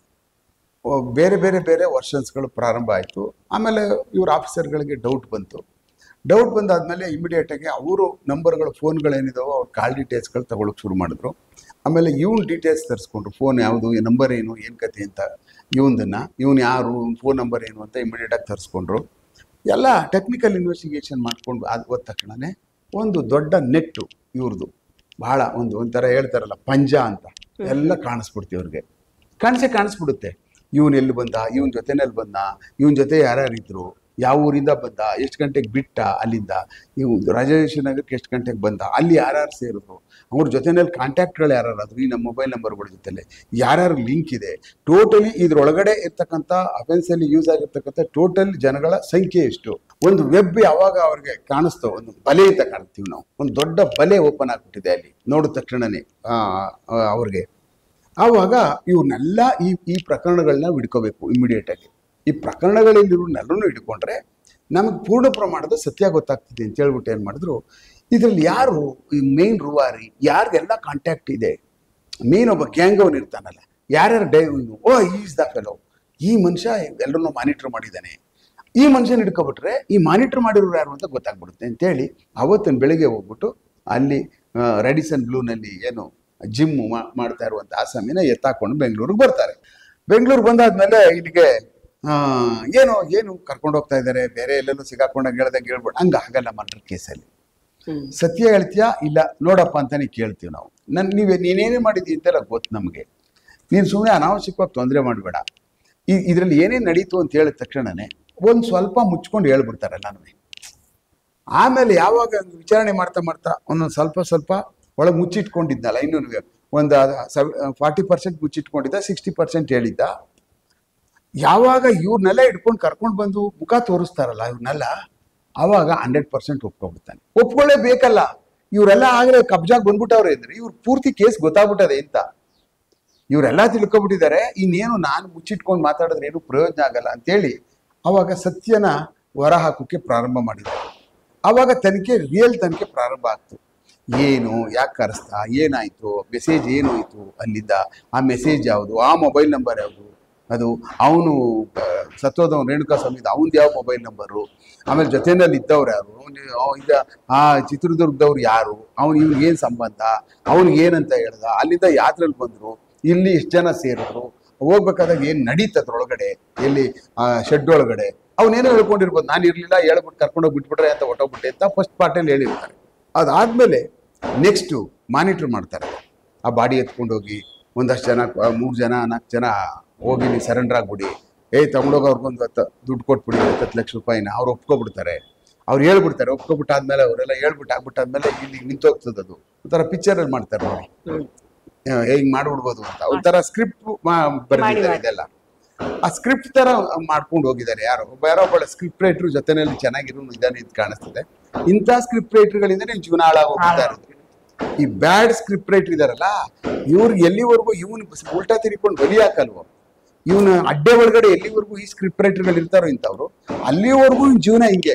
ಓ, ಬೇರೆ ಬೇರೆ ಬೇರೆ ವರ್ಷನ್ಸ್ಗಳು ಪ್ರಾರಂಭ ಆಯಿತು ಆಮೇಲೆ ಇವ್ರ ಆಫೀಸರ್ಗಳಿಗೆ ಡೌಟ್ ಬಂತು ಡೌಟ್ ಬಂದಾದ್ಮೇಲೆ ಇಮಿಡಿಯೇಟಾಗಿ ಅವರು ನಂಬರ್ಗಳು ಫೋನ್ಗಳೇನಿದಾವೋ ಅವ್ರ ಕಾಲ್ ಡೀಟೇಲ್ಸ್ಗಳು ತಗೊಳಕ್ಕೆ ಶುರು ಮಾಡಿದ್ರು ಆಮೇಲೆ ಇವ್ನ ಡೀಟೇಲ್ಸ್ ತರಿಸ್ಕೊಂಡ್ರು ಫೋನ್ ಯಾವುದು ನಂಬರ್ ಏನು ಏನು ಕತೆ ಅಂತ ಇವಂದನ್ನು ಇವನು ಯಾರು ಫೋನ್ ನಂಬರ್ ಏನು ಅಂತ ಇಮಿಡಿಯೇಟಾಗಿ ತರಿಸ್ಕೊಂಡ್ರು ಎಲ್ಲ ಟೆಕ್ನಿಕಲ್ ಇನ್ವೆಸ್ಟಿಗೇಷನ್ ಮಾಡ್ಕೊಂಡು ಅದು ಹೋದ ತಕ್ಷಣನೇ ಒಂದು ದೊಡ್ಡ ನೆಟ್ಟು ಇವ್ರದ್ದು ಭಾಳ ಒಂದು ಒಂಥರ ಹೇಳ್ತಾರಲ್ಲ ಪಂಜ ಅಂತ ಎಲ್ಲ ಕಾಣಿಸ್ಬಿಡ್ತೀವಿ ಅವ್ರಿಗೆ ಕಾಣಿಸೇ ಕಾಣಿಸ್ಬಿಡುತ್ತೆ ಇವನು ಎಲ್ಲಿ ಬಂದ ಇವನ ಜೊತೆನಲ್ಲಿ ಬಂದ ಇವನ ಜೊತೆ ಯಾರ್ಯಾರಿದ್ರು ಯಾವ ಊರಿಂದ ಬಂದ ಎಷ್ಟು ಗಂಟೆಗೆ ಬಿಟ್ಟ ಅಲ್ಲಿಂದ ಇವು ರಾಜೇಶ್ವರಿ ನಗರಕ್ಕೆ ಎಷ್ಟು ಗಂಟೆಗೆ ಬಂದ ಅಲ್ಲಿ ಯಾರ್ಯಾರು ಸೇರಿದ್ರು ಅವ್ರ ಜೊತೆನಲ್ಲಿ ಕಾಂಟ್ಯಾಕ್ಟ್ಗಳು ಯಾರು ಈ ನಮ್ಮ ಮೊಬೈಲ್ ನಂಬರ್ಗಳ ಜೊತೆಲೆ ಯಾರ್ಯಾರು ಲಿಂಕ್ ಇದೆ ಟೋಟಲಿ ಇದ್ರೊಳಗಡೆ ಇರ್ತಕ್ಕಂಥ ಅಫೆನ್ಸಲ್ಲಿ ಯೂಸ್ ಆಗಿರ್ತಕ್ಕಂಥ ಟೋಟಲ್ ಜನಗಳ ಸಂಖ್ಯೆ ಎಷ್ಟು ಒಂದು ವೆಬ್ ಯಾವಾಗ ಅವ್ರಿಗೆ ಕಾಣಿಸ್ತೋ ಒಂದು ಬಲೆ ಅಂತ ಕಾಣ್ತೀವಿ ನಾವು ಒಂದು ದೊಡ್ಡ ಬಲೆ ಓಪನ್ ಆಗ್ಬಿಟ್ಟಿದೆ ಅಲ್ಲಿ ನೋಡಿದ ತಕ್ಷಣನೇ ಆ, ಆ, ಅವ್ರಿಗೆ ಆವಾಗ ಇವ್ರನ್ನೆಲ್ಲ ಈ ಈ ಪ್ರಕರಣಗಳನ್ನ ಹಿಡ್ಕೋಬೇಕು ಇಮಿಡಿಯೇಟ್ ಆಗಿ ಈ ಪ್ರಕರಣಗಳಲ್ಲಿರೋನೆಲ್ಲರೂ ಹಿಡ್ಕೊಂಡ್ರೆ ನಮಗೆ ಪೂರ್ಣ ಪ್ರಮಾಣದ ಸತ್ಯ ಗೊತ್ತಾಗ್ತಿದೆ ಅಂತ ಹೇಳ್ಬಿಟ್ಟು ಏನು ಮಾಡಿದ್ರು ಇದರಲ್ಲಿ ಯಾರು ಈ ಮೇನ್ ರೂವಾರಿ ಯಾರಿಗೆಲ್ಲ ಕಾಂಟ್ಯಾಕ್ಟ್ ಇದೆ ಮೇನ್ ಒಬ್ಬ ಗ್ಯಾಂಗ್ ಅವನು ಇರ್ತಾನಲ್ಲ ಯಾರ್ಯಾರು ಡೈ ಓ ಈಸ್ ದ ಫೆಲೋ ಈ ಮನುಷ್ಯ ಎಲ್ಲರನ್ನೂ ಮಾನಿಟರ್ ಮಾಡಿದ್ದಾನೆ ಈ ಮನುಷ್ಯನ ಹಿಡ್ಕೊಬಿಟ್ರೆ ಈ ಮಾನಿಟರ್ ಮಾಡಿರೋರು ಯಾರು ಅಂತ ಗೊತ್ತಾಗ್ಬಿಡುತ್ತೆ ಅಂತೇಳಿ ಅವತ್ತಿನ ಬೆಳಿಗ್ಗೆ ಹೋಗ್ಬಿಟ್ಟು ಅಲ್ಲಿ ರೆಡಿಸನ್ ಬ್ಲೂನಲ್ಲಿ ಏನು ಜಿಮ್ ಮಾಡ್ತಾ ಇರುವಂಥ ಆಸಾಮಿನ ಎತ್ತಾಕೊಂಡು ಬೆಂಗಳೂರಿಗೆ ಬರ್ತಾರೆ ಬೆಂಗಳೂರು ಬಂದಾದ್ಮೇಲೆ ಇಲ್ಲಿಗೆ ಆ, ಏನು ಏನು ಕರ್ಕೊಂಡು ಹೋಗ್ತಾ ಇದ್ದಾರೆ ಬೇರೆ ಎಲ್ಲೆಲ್ಲೂ ಸಿಗಾಕೊಂಡಾಗ ಹೇಳ್ದಂಗೆ ಹೇಳ್ಬಿಟ್ಟು ಹಂಗ ಆಗಲ್ಲ ಮರ್ಡರ್ ಕೇಸಲ್ಲಿ ಹ್ಮ್ ಸತ್ಯ ಹೇಳ್ತೀಯಾ ಇಲ್ಲ ನೋಡಪ್ಪ ಅಂತಾನೆ ಕೇಳ್ತೀವಿ ನಾವು ನನ್ ನೀವೇ ನೀನೇನೇ ಮಾಡಿದ್ದಿ ಅಂತೆಲ್ಲ ಗೊತ್ತು ನಮಗೆ ನೀನು ಸುಮ್ಮನೆ ಅನಾವಶ್ಯಕವಾಗಿ ತೊಂದರೆ ಮಾಡಬೇಡ ಈ ಇದರಲ್ಲಿ ಏನೇನು ನಡೀತು ಅಂತ ಹೇಳಿದ ತಕ್ಷಣನೇ ಒಂದು ಸ್ವಲ್ಪ ಮುಚ್ಕೊಂಡು ಹೇಳ್ಬಿಡ್ತಾರೆ ಎಲ್ಲನೂ ಆಮೇಲೆ ಯಾವಾಗ ವಿಚಾರಣೆ ಮಾಡ್ತಾ ಮಾಡ್ತಾ ಒಂದೊಂದು ಸ್ವಲ್ಪ ಸ್ವಲ್ಪ ಒಳಗೆ ಮುಚ್ಚಿಟ್ಕೊಂಡಿದ್ನಲ್ಲ ಇನ್ನೂ ಒಂದು ಫಾರ್ಟಿ ಪರ್ಸೆಂಟ್ ಮುಚ್ಚಿಟ್ಕೊಂಡಿದ್ದ ಸಿಕ್ಸ್ಟಿ ಪರ್ಸೆಂಟ್ ಹೇಳಿದ್ದ ಯಾವಾಗ ಇವ್ರನ್ನೆಲ್ಲ ಹಿಡ್ಕೊಂಡು ಕರ್ಕೊಂಡು ಬಂದು ಮುಖ ತೋರಿಸ್ತಾರಲ್ಲ ಇವ್ರನ್ನೆಲ್ಲ ಆವಾಗ ಹಂಡ್ರೆಡ್ ಪರ್ಸೆಂಟ್ ಒಪ್ಕೊಂಡ್ಬಿಡ್ತಾನೆ ಒಪ್ಕೊಳ್ಳೇಬೇಕಲ್ಲ ಇವರೆಲ್ಲ ಆಗಲೇ ಕಬ್ಜಾಗ್ ಬಂದ್ಬಿಟ್ಟವ್ರೆ ಅಂದ್ರೆ ಇವ್ರ ಪೂರ್ತಿ ಕೇಸ್ ಗೊತ್ತಾಗ್ಬಿಟ್ಟದೆ ಅಂತ ಇವರೆಲ್ಲ ತಿಳ್ಕೊಬಿಟ್ಟಿದ್ದಾರೆ ಇನ್ನೇನು ನಾನು ಮುಚ್ಚಿಟ್ಕೊಂಡು ಮಾತಾಡಿದ್ರೆ ಏನು ಪ್ರಯೋಜನ ಆಗಲ್ಲ ಅಂತೇಳಿ ಅವಾಗ ಸತ್ಯನ ಹೊರ ಹಾಕೋಕೆ ಪ್ರಾರಂಭ ಮಾಡಿದ್ದಾರೆ ಆವಾಗ ತನಿಖೆ ರಿಯಲ್ ತನಿಖೆ ಪ್ರಾರಂಭ ಆಗ್ತು ಏನು ಯಾಕೆ ಕರೆಸ್ತಾ ಏನಾಯ್ತು ಮೆಸೇಜ್ ಏನು ಆಯ್ತು ಅಲ್ಲಿದ್ದ ಆ ಮೆಸೇಜ್ ಯಾವುದು ಆ ಮೊಬೈಲ್ ನಂಬರ್ ಯಾವುದು ಅದು ಅವನು ಸತ್ತೋದವನು ರೇಣುಕಾ ಸ್ವಾಮಿ ಅವನದು ಯಾವ ಮೊಬೈಲ್ ನಂಬರು ಆಮೇಲೆ ಜೊತೆನಲ್ಲಿ ಇದ್ದವ್ರು ಯಾರು ಅವ್ನು ಅವ ಈಗ ಆ ಚಿತ್ರದುರ್ಗದವ್ರು ಯಾರು ಅವ್ನು ಇವ್ನಿಗೆ ಏನು ಸಂಬಂಧ ಅವ್ನಿಗೆ ಏನಂತ ಹೇಳ್ದ ಅಲ್ಲಿಂದ ಯಾತ್ರೆಯಲ್ಲಿ ಬಂದರು ಇಲ್ಲಿ ಎಷ್ಟು ಜನ ಸೇರಿದ್ರು ಹೋಗ್ಬೇಕಾದಾಗ ಏನು ನಡೀತು ಅದ್ರೊಳಗಡೆ ಎಲ್ಲಿ ಆ ಶೆಡ್ ಒಳಗಡೆ ಅವನೇನೋ ಹೇಳ್ಕೊಂಡಿರ್ಬೋದು ನಾನು ಇರಲಿಲ್ಲ ಹೇಳ್ಬಿಟ್ಟು ಕರ್ಕೊಂಡೋಗಿ ಬಿಟ್ಬಿಟ್ರೆ ಅಂತ ಹೊಟ್ಟೋಗ್ಬಿಟ್ಟೆ ಅಂತ ಫಸ್ಟ್ ಪಾರ್ಟಲ್ಲಿ ಹೇಳಿರ್ತಾರೆ ಅದಾದ್ಮೇಲೆ ನೆಕ್ಸ್ಟು ಮಾನಿಟರ್ ಮಾಡ್ತಾರೆ ಆ ಬಾಡಿ ಎತ್ಕೊಂಡೋಗಿ ಒಂದಷ್ಟು ಜನ ಮೂರು ಜನ ನಾಲ್ಕು ಜನ ಹೋಗಿ ನೀವು ಸರೆಂಡರ್ ಆಗ್ಬಿಡಿ ಏಯ್ ತಗೊಂಡೋಗಿ ಅವ್ರಿಗೊಂದು ಹತ್ತು ದುಡ್ಡು ಕೊಟ್ಬಿಡಿ ಹತ್ತತ್ತು ಲಕ್ಷ ರೂಪಾಯಿನ ಅವ್ರು ಒಪ್ಕೊಬಿಡ್ತಾರೆ ಅವ್ರು ಹೇಳ್ಬಿಡ್ತಾರೆ ಒಪ್ಕೊಬಿಟ್ಟಾದ್ಮೇಲೆ ಅವರೆಲ್ಲ ಹೇಳ್ಬಿಟ್ಟು ಆಗ್ಬಿಟ್ಟಾದ್ಮೇಲೆ ಇಲ್ಲಿ ನಿಂತೋಗ್ತದೆ ಅದು ಒಂಥರ ಪಿಕ್ಚರಲ್ಲಿ ಮಾಡ್ತಾರೆ ನೋಡಿ ಹ್ಮ್ ಹಿಂಗ್ ಮಾಡ್ಬಿಡ್ಬೋದು ಅಂತ ಒಂಥರ ಸ್ಕ್ರಿಪ್ಟ್ ಬರೆದಿದ್ದಾರೆ ಮಾಡಿ. ಇದೆಲ್ಲ ಆ ಸ್ಕ್ರಿಪ್ಟ್ ತರ ಮಾಡ್ಕೊಂಡು ಹೋಗಿದ್ದಾರೆ ಯಾರೋ ಒಬ್ಬ ಯಾರೋ ಒಬ್ಬ ಸ್ಕ್ರಿಪ್ಟ್ ರೈಟರ್ ಜೊತೆನಲ್ಲಿ ಚೆನ್ನಾಗಿರೋ ಇದ್ದಾನೆ ಅಂತ ಕಾಣಿಸ್ತದೆ ಇಂಥ ಸ್ಕ್ರಿಪ್ಟ್ ರೈಟರ್ಗಳಿಂದ ನಿಮ್ ಜೀವನ ಹಾಳಾಗೋಗ್ತಾ ಇರೋದು ಈ ಬ್ಯಾಡ್ ಸ್ಕ್ರಿಪ್ಟ್ ರೈಟರ್ ಇದಾರಲ್ಲ ಇವ್ರಿಗೆ ಎಲ್ಲಿವರೆಗೂ ಇವನು ಉಲ್ಟಾ ತಿರ್ಕೊಂಡು ಬಲಿ ಹಾಕಲ್ವೋ ಇವನು ಅಡ್ಡೆ ಒಳಗಡೆ ಎಲ್ಲಿವರೆಗೂ ಈ ಸ್ಕ್ರಿಪ್ಟ್ ರೈಟರ್ಗಳು ಇರ್ತಾರೋ ಇಂಥವ್ರು ಅಲ್ಲಿವರೆಗೂ ಇವ್ನ್ ಜೀವನ ಹಿಂಗೆ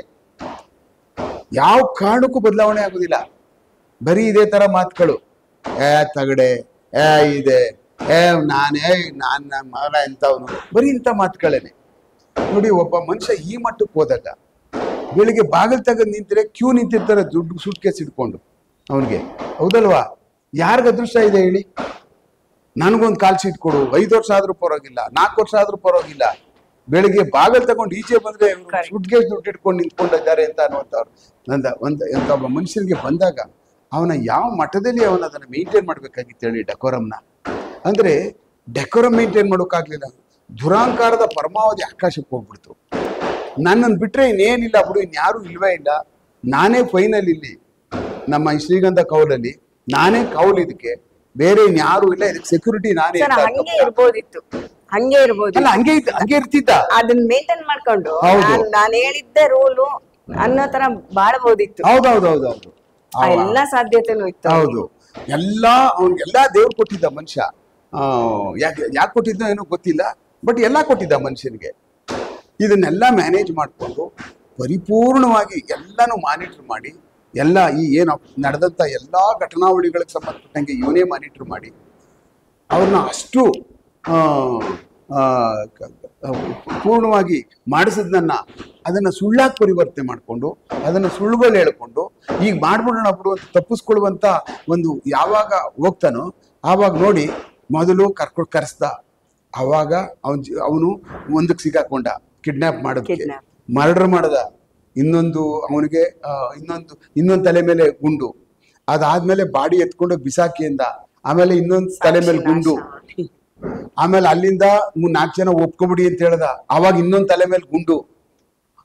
ಯಾವ ಕಾರಣಕ್ಕೂ ಬದಲಾವಣೆ ಆಗೋದಿಲ್ಲ ಬರೀ ಇದೇ ತರ ಮಾತುಗಳು ಏ ತಗಡೆ ಏ ಇದೆ ಏ ನಾನೇ ನಾನ್ ನನ್ನ ಮಗನ ಎಂತವನು ಬರೀ ಇಂಥ ಮಾತುಗಳೇನೆ ನೋಡಿ ಒಬ್ಬ ಮನುಷ್ಯ ಈ ಮಟ್ಟಕ್ಕೆ ಹೋದಾಗ ಬೆಳಿಗ್ಗೆ ಬಾಗಿಲು ತೆಗೆದು ನಿಂತರೆ ಕ್ಯೂ ನಿಂತಿರ್ತಾರೆ ದುಡ್ಡು ಸುಟ್ ಕೇಸ್ ಇಟ್ಕೊಂಡು ಅವನಿಗೆ ಹೌದಲ್ವಾ ಯಾರಿಗ ಅದೃಷ್ಟ ಇದೆ ಹೇಳಿ ನನಗೊಂದು ಕಾಲ್ ಶೀಟ್ ಕೊಡು ಐದು ವರ್ಷ ಆದ್ರೂ ಪರವಾಗಿಲ್ಲ ನಾಲ್ಕು ವರ್ಷ ಆದ್ರೂ ಪರವಾಗಿಲ್ಲ ಬೆಳಿಗ್ಗೆ ಬಾಗಿಲು ತಗೊಂಡು ಈಚೆ ಬಂದ್ರೆ Correct. ಸುಟ್ಕೇಸ್ ದುಡ್ಡು ಇಟ್ಕೊಂಡು ನಿಂತ್ಕೊಂಡಿದ್ದಾರೆ ಅಂತ ಅನ್ನುವಂಥವ್ರು ನಂದ ಒಂದು ಎಂತ ಒಬ್ಬ ಮನುಷ್ಯನಿಗೆ ಬಂದಾಗ ಅವನ ಯಾವ ಮಟ್ಟದಲ್ಲಿ ಅವನ ಅದನ್ನ ಮೇಂಟೈನ್ ಮಾಡ್ಬೇಕಾಗಿತ್ತು ಹೇಳಿ ಡೆಕೋರಮ್ನ ಅಂದ್ರೆ ಡೆಕೋರಮ್ ಮೇಂಟೈನ್ ಮಾಡೋಕ್ಕಾಗ್ಲಿಲ್ಲ ದುರಾಂಕಾರದ ಪರಮಾವಧಿ ಆಕಾಶಕ್ಕೆ ಹೋಗ್ಬಿಡ್ತು ನನ್ನನ್ನು ಬಿಟ್ರೆ ಇನ್ನೇನಿಲ್ಲ ಬಿಡು ಇನ್ಯಾರು ಇಲ್ವೇ ಇಲ್ಲ ನಾನೇ ಫೈನಲ್ ಇಲ್ಲಿ ನಮ್ಮ ಈ ಶ್ರೀಗಂಧ ಕೌಲಲ್ಲಿ ನಾನೇ ಕೌಲ್ ಇದಕ್ಕೆ ಬೇರೆ ಇನ್ಯಾರು ಇಲ್ಲ ಇದಕ್ಕೆ ಸೆಕ್ಯೂರಿಟಿ ನಾನೇ ಸರ್ ಅಂತ ಹಂಗೆ ಇರ್ಬೋದಿತ್ತು ಹಂಗೆ ಇರ್ಬೋದು ಅಲ್ಲ ಹಂಗೆ ಇದ್ದ- ಹಂಗೆ ಇರ್ತಿದ್ದ ಅದನ್ನ ಮೇಂಟೈನ್ ಮಾಡ್ಕೊಂಡು ಹೌದು. ನಾನ್- ನಾನ್ ಹೇಳಿದ್ದೆ ರೂಲು ಅನ್ನೋ ತರ ಬಾಳ್ಬೋದಿತ್ತು ಹೌದೌದೌದೌದು ಆ ಎಲ್ಲಾ ಸಾಧ್ಯತೆನೂ ಇತ್ತು ಹೌದು ಎಲ್ಲಾ ಅವ್ನಿಗೆಲ್ಲಾ ದೇವ್ರು ಕೊಟ್ಟಿದ್ದ ಮನುಷ್ಯ ಆ, ಯಾಕೆ ಯಾಕೆ ಕೊಟ್ಟಿದ್ದ ಏನೋ ಗೊತ್ತಿಲ್ಲ ಬಟ್ ಎಲ್ಲ ಕೊಟ್ಟಿದ್ದ ಮನುಷ್ಯನಿಗೆ ಇದನ್ನೆಲ್ಲ ಮ್ಯಾನೇಜ್ ಮಾಡಿಕೊಂಡು ಪರಿಪೂರ್ಣವಾಗಿ ಎಲ್ಲನೂ ಮಾನಿಟರ್ ಮಾಡಿ ಎಲ್ಲ ಈ ಏನು ನಡೆದಂಥ ಎಲ್ಲ ಘಟನಾವಳಿಗಳಿಗೆ ಸಂಬಂಧಪಟ್ಟಂಗೆ ಇವನೇ ಮಾನಿಟರ್ ಮಾಡಿ ಅವ್ರನ್ನ ಅಷ್ಟು ಆ, ಆ, ಕ- ಪೂರ್ಣವಾಗಿ ಮಾಡಿಸಿದ್ನನ್ನ ಅದನ್ನ ಸುಳ್ಳಾಗಿ ಪರಿವರ್ತನೆ ಮಾಡಿಕೊಂಡು ಅದನ್ನ ಸುಳ್ಳುಗಳು ಹೇಳ್ಕೊಂಡು ಈಗ ಮಾಡ್ಬಿಡೋಣ ಬಿಡು ಅಂತ ತಪ್ಪಿಸ್ಕೊಳ್ಳುವಂತ ಒಂದು ಯಾವಾಗ ಹೋಗ್ತಾನೋ ಆವಾಗ ನೋಡಿ ಮೊದಲು ಕರ್ಕೊಂಡು ಕರೆಸ್ದ ಆವಾಗ ಅವನ್ ಅವನು ಒಂದಕ್ಕೆ ಸಿಗಾಕೊಂಡ ಕಿಡ್ನಾಪ್ ಮಾಡೋದಕ್ಕೆ Kidnap. ಮರ್ಡರ್ ಮಾಡದ ಇನ್ನೊಂದು ಅವನಿಗೆ ಇನ್ನೊಂದು ಇನ್ನೊಂದು ತಲೆ ಮೇಲೆ ಗುಂಡು ಅದಾದ್ಮೇಲೆ ಬಾಡಿ ಎತ್ಕೊಂಡೋಗಿ ಬಿಸಾಕಿಯಿಂದ ಆಮೇಲೆ ಇನ್ನೊಂದು ತಲೆ ಮೇಲೆ ಗುಂಡು ಆಮೇಲೆ ಅಲ್ಲಿಂದ ನಾಲ್ಕು ಜನ ಒಪ್ಕೊಬಿಡಿ ಅಂತ ಹೇಳ್ದ ಅವಾಗ ಇನ್ನೊಂದ್ ತಲೆ ಮೇಲೆ ಗುಂಡು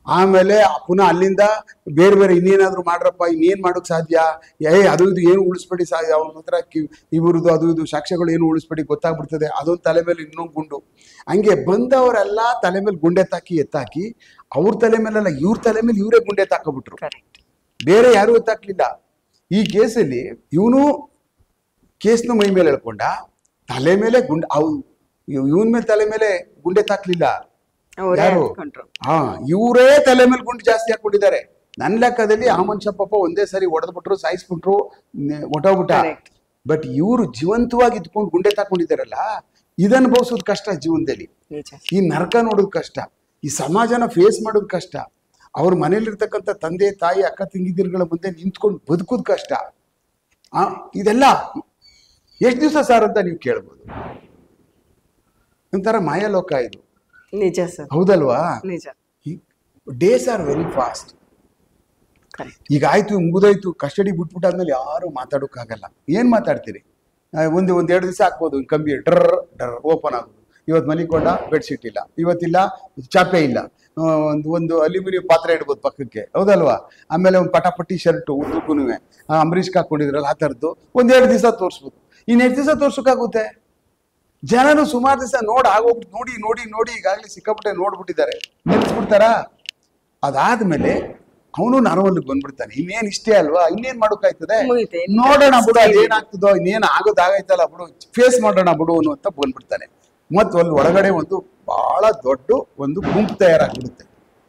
ಆಮೇಲೆ ಪುನಃ ಅಲ್ಲಿಂದ ಬೇರೆ ಬೇರೆ ಇನ್ನೇನಾದ್ರು ಮಾಡ್ರಪ್ಪ ಇನ್ನೇನ್ ಮಾಡೋಕ್ ಸಾಧ್ಯ ಏ ಅದು ಇದು ಏನು ಉಳಿಸ್ಬೇಡಿ ಸಾ ಅವನ ಹತ್ರ ಕಿ ಇವ್ರದ್ದು ಅದು ಇದು ಸಾಕ್ಷ್ಯಗಳು ಏನು ಉಳಿಸ್ಬೇಡಿ ಗೊತ್ತಾಗ್ಬಿಡ್ತದೆ ಅದೊಂದು ತಲೆ ಮೇಲೆ ಇನ್ನೊಂದು ಗುಂಡು ಹಂಗೆ ಬಂದವರೆಲ್ಲ ತಲೆ ಮೇಲೆ ಗುಂಡೆ ತಾಕಿ ಎತ್ತಾಕಿ ಅವ್ರ ತಲೆ ಮೇಲೆಲ್ಲ ಇವ್ರ ತಲೆ ಮೇಲೆ ಇವರೇ ಗುಂಡೆ ತಾಕಬಿಟ್ರು ಕರೆಕ್ಟ್ ಬೇರೆ ಯಾರು ಎತ್ತಾಕ್ಲಿಲ್ಲ ಈ ಕೇಸಲ್ಲಿ ಇವನು ಕೇಸ್ನ ಮೈ ಮೇಲೆ ಎಳ್ಕೊಂಡ ತಲೆ ಮೇಲೆ ಗುಂಡೆ ಅವ್ ಇವನ್ ಮೇಲೆ ತಲೆ ಮೇಲೆ ಗುಂಡೆ ತಾಕ್ಲಿಲ್ಲ ಅವರೇ ಯಾರು? ಅಂದ್ಕೊಂಡ್ರು ಹಾ ಇವರೇ ತಲೆ ಮೇಲೆ ಗುಂಡು ಜಾಸ್ತಿ ಹಾಕೊಂಡಿದ್ದಾರೆ ನನ್ನ ಲೆಕ್ಕದಲ್ಲಿ ಆ ಮನುಷ್ಯ ಪಾಪ ಒಂದೇ ಸರಿ ಹೊಡೆದ್ಬಿಟ್ರು ಸಾಯಿಸ್ಬಿಟ್ರು ನೆ- ಹೊಟ್ಟೋಗ್ಬಿಟ್ಟ Correct. ಬಟ್ ಇವರು ಜೀವಂತವಾಗಿ ಇದ್ಕೊಂಡು ಗುಂಡೆ ತಾಕೊಂಡಿದ್ದಾರಲ್ಲ ಇದನ್ನ ಅನುಭವಿಸೋದು ಕಷ್ಟ ಜೀವನದಲ್ಲಿ ನಿಜ ಈ ನರಕ ನೋಡೋದು ಕಷ್ಟ ಈ ಸಮಾಜನ ಫೇಸ್ ಮಾಡೋದು ಕಷ್ಟ ಅವ್ರ ಮನೇಲಿರ್ತಕ್ಕಂಥ ತಂದೆ ತಾಯಿ ಅಕ್ಕ ತಂಗಿದಿರುಗಳ ಮುಂದೆ ನಿಂತ್ಕೊಂಡು ಬದುಕೋದು ಕಷ್ಟ ಆ ಇದೆಲ್ಲ ಎಷ್ಟು ದಿವಸ ಸರ್ ಅಂತ ನೀವು ಕೇಳ್ಬೋದು ಒಂಥರ ಮಾಯಾಲೋಕ ಇದು ನಿಜ ಸರ್ ಹೌದಲ್ವಾ ನಿಜ days are very fast correct ಈಗ ಆಯ್ತು ಮುಗಿದೋಯ್ತು ಕಸ್ಟಡಿ ಬಿಟ್ಬಿಟ್ಟಾದ್ಮೇಲೆ ಯಾರು ಮಾತಾಡೋಕ್ಕಾಗಲ್ಲ ಏನ್ ಮಾತಾಡ್ತೀರಿ ಆ, ಒಂದು ಒಂದ್ ಎರಡು ದಿವಸ ಹಾಕ್ಬೋದು ಕಂಬಿ ಡ್ರ ಡ್ರ ಓಪನ್ ಆಗೋದು ಇವತ್ತು ಮಲಿಕೊಂಡ ಬೆಡ್ಶೀಟ್ ಇಲ್ಲ ಇವತ್ತಿಲ್ಲ ಚಾಪೆ ಇಲ್ಲ ಆ, ಒಂದು ಒಂದು ಅಲ್ಯೂಮಿನಿಯಂ ಪಾತ್ರೆ ಇಡ್ಬೋದು ಪಕ್ಕಕ್ಕೆ ಹೌದಲ್ವಾ ಆಮೇಲೆ ಒಂದು ಪಟಾಪಟ್ಟಿ ಶರ್ಟು ಉದ್ದಕ್ಕೂ ಅಂಬರೀಷ್ ಹಾಕೊಂಡಿದ್ರಲ್ಲ ಆ ಥರದ್ದು ಒಂದೆರಡು ದಿವಸ ತೋರಿಸ್ಬೋದು ಇನ್ನೆರಡು ದಿವಸ ತೋರ್ಸೋಕ್ಕಾಗುತ್ತೆ ಜನರು ಸುಮಾರು ದಿವಸ ನೋಡ್ ಆಗೋಗ್ಬಿಟ್ಟು ನೋಡಿ ನೋಡಿ ನೋಡಿ ಈಗಾಗಲೇ ಸಿಕ್ಕಾಪಟ್ಟೆ ನೋಡ್ಬಿಟ್ಟಿದ್ದಾರೆ ನಿಲ್ಸ್ಬಿಡ್ತಾರಾ ಅದಾದ್ಮೇಲೆ ಅವನು ನರವಲ್ಲಿಗೆ ಬಂದ್ಬಿಡ್ತಾನೆ ಇನ್ನೇನ್ ಇಷ್ಟೇ ಅಲ್ವಾ ಇನ್ನೇನ್ ಮಾಡೋಕ್ಕಾಯ್ತದೆ ಮುಗೀತು. ಇನ್ನು ನೋಡೋಣ ಬಿಡು style ಅದೇನಾಗ್ತದೋ ಇನ್ನೇನ್ ಆಗೋದಾಗೈತಲ್ಲ ಬಿಡು ಫೇಸ್ ಮಾಡೋಣ ಬಿಡು ಅನ್ನುವಂತ ಬಂದ್ಬಿಡ್ತಾನೆ ಮತ್ತು ಅಲ್ಲಿ ಒಳಗಡೆ ಒಂದು ಬಹಳ ದೊಡ್ಡ ಒಂದು ಗುಂಪು ತಯಾರಾಗ್ಬಿಡುತ್ತೆ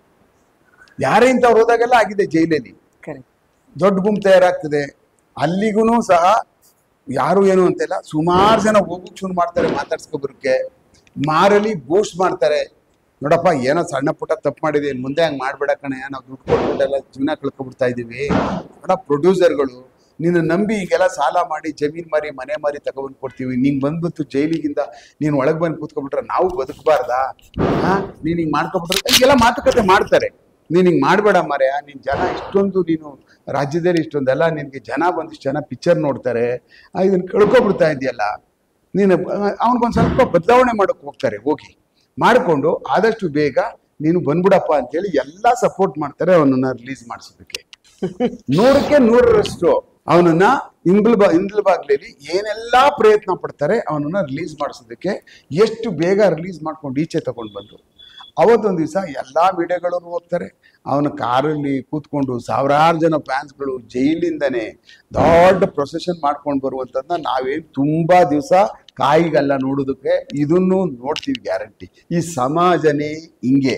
ಯಾರೇ ಇಂಥವ್ರು ಹೋದಾಗೆಲ್ಲ ಆಗಿದೆ ಜೈಲಲ್ಲಿ ಕರೆಕ್ಟ್ ದೊಡ್ಡ ಗುಂಪು ತಯಾರಾಗ್ತದೆ ಅಲ್ಲಿಗೂ ಸಹ ಯಾರು ಏನು ಅಂತಿಲ್ಲ ಸುಮಾರು ಜನ ಹೋಗಕ್ ಶುರು ಮಾಡ್ತಾರೆ ಮಾತಾಡ್ಸ್ಕೊಬರಕ್ಕೆ ಮಾರಲಿ ಬೂಸ್ಟ್ ಮಾಡ್ತಾರೆ ನೋಡಪ್ಪ ಏನೋ ಸಣ್ಣ ಪುಟ್ಟ ತಪ್ಪು ಮಾಡಿದೀನಿ ಮುಂದೆ ಹಂಗೆ ಮಾಡ್ಬೇಡ ಕಣೆ ನಾವು ದುಡ್ಡು ಕೊಟ್ಬಿಟ್ಟೆಲ್ಲ ಜೀವನ ಕಳ್ಕೊಬಿಡ್ತಾ ಇದೀವಿ ನೋಡ ಪ್ರೊಡ್ಯೂಸರ್ಗಳು ನಿನ್ನ ನಂಬಿ ಈಗೆಲ್ಲ ಸಾಲ ಮಾಡಿ ಜಮೀನ್ ಮಾರಿ ಮನೆ ಮಾರಿ ತಗೊಬಂದು ಕೊಡ್ತೀವಿ ನೀನ್ ಬಂದ್ಬಿಟ್ಟು ಜೈಲಿಗಿಂದ ನೀನು ಒಳಗೆ ಬಂದು ಕೂತ್ಕೊಬಿಟ್ರೆ ನಾವು ಬದುಕಬಾರ್ದಾ ಹಾ ನೀನ್ ಹಿಂಗ್ ಮಾಡ್ಕೊಬಿಟ್ರೆ ಹೀಗೆಲ್ಲ ಮಾತುಕತೆ ಮಾಡ್ತಾರೆ ನೀನ್ ಹಿಂಗ್ ಮಾಡ್ಬೇಡ ಮಾರ್ಯ ನೀನ್ ಜನ ಇಷ್ಟೊಂದು ನೀನು ರಾಜ್ಯದಲ್ಲಿ ಇಷ್ಟೊಂದೆಲ್ಲ ನಿನ್ಗೆ ಜನ ಬಂದಿಷ್ಟು ಜನ ಪಿಕ್ಚರ್ ನೋಡ್ತಾರೆ ಆ, ಇದನ್ನ ಕಳ್ಕೊಬಿಡ್ತಾ ಇದೆಯಲ್ಲ ನೀನು ಅವನಿಗೊಂದು ಸ್ವಲ್ಪ ಬದಲಾವಣೆ ಮಾಡೋಕೆ ಹೋಗ್ತಾರೆ ಹೋಗಿ ಮಾಡಿಕೊಂಡು ಆದಷ್ಟು ಬೇಗ ನೀನು ಬಂದ್ಬಿಡಪ್ಪ ಅಂತೇಳಿ ಎಲ್ಲ ಸಪೋರ್ಟ್ ಮಾಡ್ತಾರೆ ಅವನನ್ನ ರಿಲೀಸ್ ಮಾಡಿಸೋದಕ್ಕೆ ನೂರಕ್ಕೆ ನೂರರಷ್ಟು ಅವನನ್ನ ಇಂಗ್ಲ ಬಾ ಇಂಗ್ಲ ಬಾಗ್ಲಲ್ಲಿ ಏನೆಲ್ಲಾ ಪ್ರಯತ್ನ ಪಡ್ತಾರೆ ಅವನನ್ನ ರಿಲೀಸ್ ಮಾಡಿಸೋದಕ್ಕೆ ಎಷ್ಟು ಬೇಗ ರಿಲೀಸ್ ಮಾಡ್ಕೊಂಡು ಈಚೆ ತಗೊಂಡು ಬಂದ್ರು ಅವತ್ತೊಂದು ದಿವಸ ಎಲ್ಲಾ ಮೀಡಿಯಾಗಳು ಹೋಗ್ತಾರೆ ಅವನ ಕಾರಲ್ಲಿ ಕೂತ್ಕೊಂಡು ಸಾವಿರಾರು ಜನ ಫ್ಯಾನ್ಸ್ಗಳು ಜೈಲಿಂದನೇ ದೊಡ್ಡ ಪ್ರೊಸೆಷನ್ ಮಾಡ್ಕೊಂಡು ಬರುವಂಥದ್ದನ್ನ ನಾವೇನು ತುಂಬಾ ದಿವಸ ಕಾಯಿಗಲ್ಲ ನೋಡೋದಕ್ಕೆ ಇದನ್ನು ನೋಡ್ತೀವಿ ಗ್ಯಾರಂಟಿ ಈ ಸಮಾಜನೇ ಹಿಂಗೆ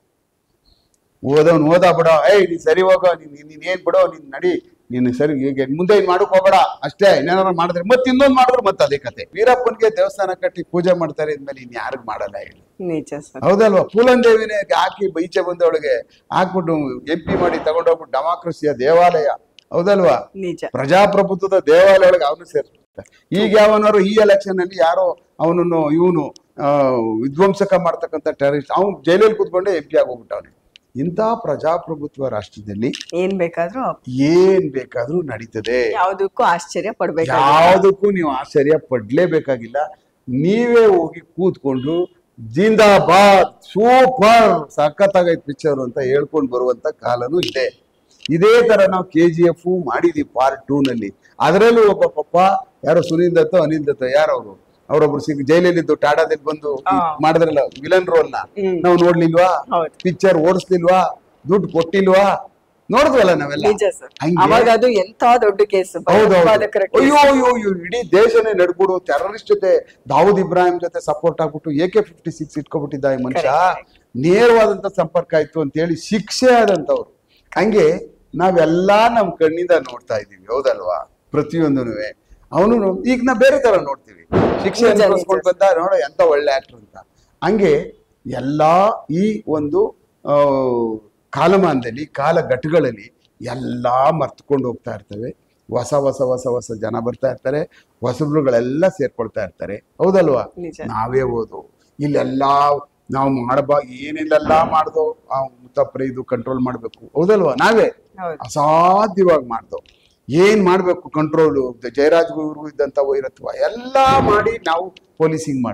ಓದವ್ನು ಓದ ಬಿಡೋ ಏಯ್ ನೀನ್ ಸರಿ ಹೋಗೋ ನೀನ್ ನೀನ್ ಏನ್ ಬಿಡೋ ನೀನ್ ನಡಿ ನೀನು ಸರಿ ಈಗ ಮುಂದೆ ಇನ್ ಮಾಡಕ್ ಹೋಗ್ಬೇಡ ಅಷ್ಟೇ ಏನಾರ ಮಾಡಿದ್ರೆ ಮತ್ತೆ ಇನ್ನೊಂದು ಮಾಡಿದ್ರು ಮತ್ತೆ ಅದೇ ಕತೆ ವೀರಪ್ಪನ್ಗೆ ದೇವಸ್ಥಾನ ಕಟ್ಟಿ ಪೂಜೆ ಮಾಡ್ತಾರೆ ಇದ್ಮೇಲೆ ಇನ್ ಯಾರಿಗ್ ಮಾಡಲ್ಲ ಹೇಳಿ ನಿಜ ಸರ್ ಹೌದಲ್ವಾ ಪೂಲನ್ ದೇವಿನೇ ಹಾಕಿ ಬೈಚೆ ಬಂದವಳಿಗೆ ಹಾಕ್ಬಿಟ್ಟು ಎಂ ಪಿ ಮಾಡಿ ತಗೊಂಡೋಗ್ಬಿಟ್ಟು ಡೆಮಾಕ್ರಸಿಯ ದೇವಾಲಯ ಹೌದಲ್ವಾ ನಿಜ ಪ್ರಜಾಪ್ರಭುತ್ವದ ದೇವಾಲಯ ಒಳಗೆ ಅವನು ಸೇರ್ಸ್ಬಿಡ್ತಾರೆ ಈಗ ಯಾವನಾರು ಈ ಎಲೆಕ್ಷನ್ ಅಲ್ಲಿ ಯಾರೋ ಅವನನ್ನು ಇವನು ವಿಧ್ವಂಸಕ ಮಾಡ್ತಕ್ಕಂಥ ಟೆರರಿಸ್ಟ್ ಅವ್ನು ಜೈಲಲ್ಲಿ ಕೂತ್ಕೊಂಡೆ ಎಂ ಪಿ ಆಗೋಗ್ಬಿಟ್ಟವನೆ ಇಂಥ ಪ್ರಜಾಪ್ರಭುತ್ವ ರಾಷ್ಟ್ರದಲ್ಲಿ ಏನ್ ಬೇಕಾದ್ರೂ ಏನ್ ಬೇಕಾದ್ರೂ ನಡೀತದೆ ಯಾವ್ದಕ್ಕೂ ಆಶ್ಚರ್ಯ ಪಡ್ಬೇಕು ಯಾವುದಕ್ಕೂ ನೀವು ಆಶ್ಚರ್ಯ ಪಡ್ಲೇಬೇಕಾಗಿಲ್ಲ ನೀವೇ ಹೋಗಿ ಕೂತ್ಕೊಂಡು ಜಿಂದಾಬಾದ್ ಸೂಪರ್ ಸಖತ್ತಾಗೈತ್ ಪಿಕ್ಚರ್ ಅಂತ ಹೇಳ್ಕೊಂಡು ಬರುವಂತ ಕಾಲನೂ ಇದೆ ಇದೇ ತರ ನಾವು ಕೆ ಜಿ ಎಫ್ ಮಾಡಿದೀವಿ ಪಾರ್ಟ್ ಟೂ ನಲ್ಲಿ ಅದರಲ್ಲೂ ಒಬ್ಬ ಪಪ್ಪ ಯಾರೋ ಸುನೀಲ್ ದತ್ತೋ ಅನಿಲ್ ದತ್ತೋ ಯಾರವರು ಅವರೊಬ್ರು ಸಿಗ್ ಜೈಲಲ್ಲಿದ್ದು ಟಾಟಾದಲ್ಲಿ ಬಂದು ಆ. ಮಾಡಿದ್ರಲ್ಲ ವಿಲನ್ ರೋಲ್ ನ ಹ್ಮ್. ನಾವು ನೋಡ್ಲಿಲ್ವಾ ಹೌದು ಪಿಕ್ಚರ್ ಓಡಿಸ್ಲಿಲ್ವಾ ದುಡ್ಡು ಕೊಟ್ಟಿಲ್ವಾ ನೋಡಿದ್ವಲ್ಲ ನಾವೆಲ್ಲ ನಿಜ ಸರ್ ಹಂಗೆ- ಅವಾಗ ಅದು ಎಂತ ದೊಡ್ಡ ಕೇಸ್ ಹೌದೌದು ಭಯೋತ್ಪಾದಕರ case. ಅಯ್ಯೋ ಅಯ್ಯೋ ಅಯ್ಯೋ ಇಡೀ ದೇಶನೇ ನಡ್ಬಿಡು ಟೆರರಿಸ್ಟ್ ಜೊತೆ ದಾವೂದ್ ಇಬ್ರಾಹಿಂ ಜೊತೆ ಸಪೋರ್ಟ್ ಆಗ್ಬಿಟ್ಟು ಎ ಕೆ ಫಿಫ್ಟಿ ಸಿಕ್ಸ್ ಇಟ್ಕೊಬಿಟ್ಟಿದ್ದ ಈ ಮನುಷ್ಯ Correct, ನೇರವಾದಂತ ಸಂಪರ್ಕ ಆಯ್ತು ಅಂತ ಹೇಳಿ ಶಿಕ್ಷೆ ಆದಂತವ್ರು ಹಂಗೆ ನಾವೆಲ್ಲಾ ನಮ್ ಕಣ್ಣಿಂದ ನೋಡ್ತಾ ಇದೀವಿ ಹೌದಲ್ವಾ ಪ್ರತಿಯೊಂದೂ ಅವನು ಈಗ ನಾ ಬೇರೆ ತರ ನೋಡ್ತೀವಿ ಶಿಕ್ಷೆ ನಿಜ, ನಿಜ. ಅನ್ಭವಿಸ್ಕೊಂಡು ಬಂದ ನೋಡ ಎಂತ ಒಳ್ಳೆ ಆಕ್ಟರ್ ಅಂತ ಹಂಗೆ ಎಲ್ಲಾ ಈ ಒಂದು ಆ, ಕಾಲಮಾನದಲ್ಲಿ ಕಾಲಘಟ್ಟಗಳಲ್ಲಿ ಎಲ್ಲಾ ಮರ್ತ್ಕೊಂಡು ಹೋಗ್ತಾ ಇರ್ತವೆ ಹೊಸ ಹೊಸ ಹೊಸ ಹೊಸ ಜನ ಬರ್ತಾ ಇರ್ತಾರೆ ಹೊಸಬ್ರುಗಳೆಲ್ಲ ಸೇರ್ಕೊಳ್ತಾ ಇರ್ತಾರೆ ಹೌದಲ್ವಾ ನಿಜ ನಾವೇ ಓದು ಇಲ್ಲೆಲ್ಲ ನಾವು ಮಾಡಬಾ ಏನೆಲ್ಲ ಮಾಡ್ದೋ ಆ ಮುತ್ತಪ್ಪ ಇದು ಕಂಟ್ರೋಲ್ ಮಾಡ್ಬೇಕು ಹೌದಲ್ವಾ ನಾವೇ ಹೌದು ಅಸಾಧ್ಯವಾಗಿ ಮಾಡ್ದೋ ಏನ್ ಮಾಡ್ಬೇಕು ಕಂಟ್ರೋಲು ಜಯರಾಜ್ ಗುರು ಇದ್ದಂತ ವೈರತ್ವ ಎಲ್ಲ ಮಾಡಿ ನಾವು ಪೊಲೀಸಿಂಗ್ ಮಾಡ್ದೋ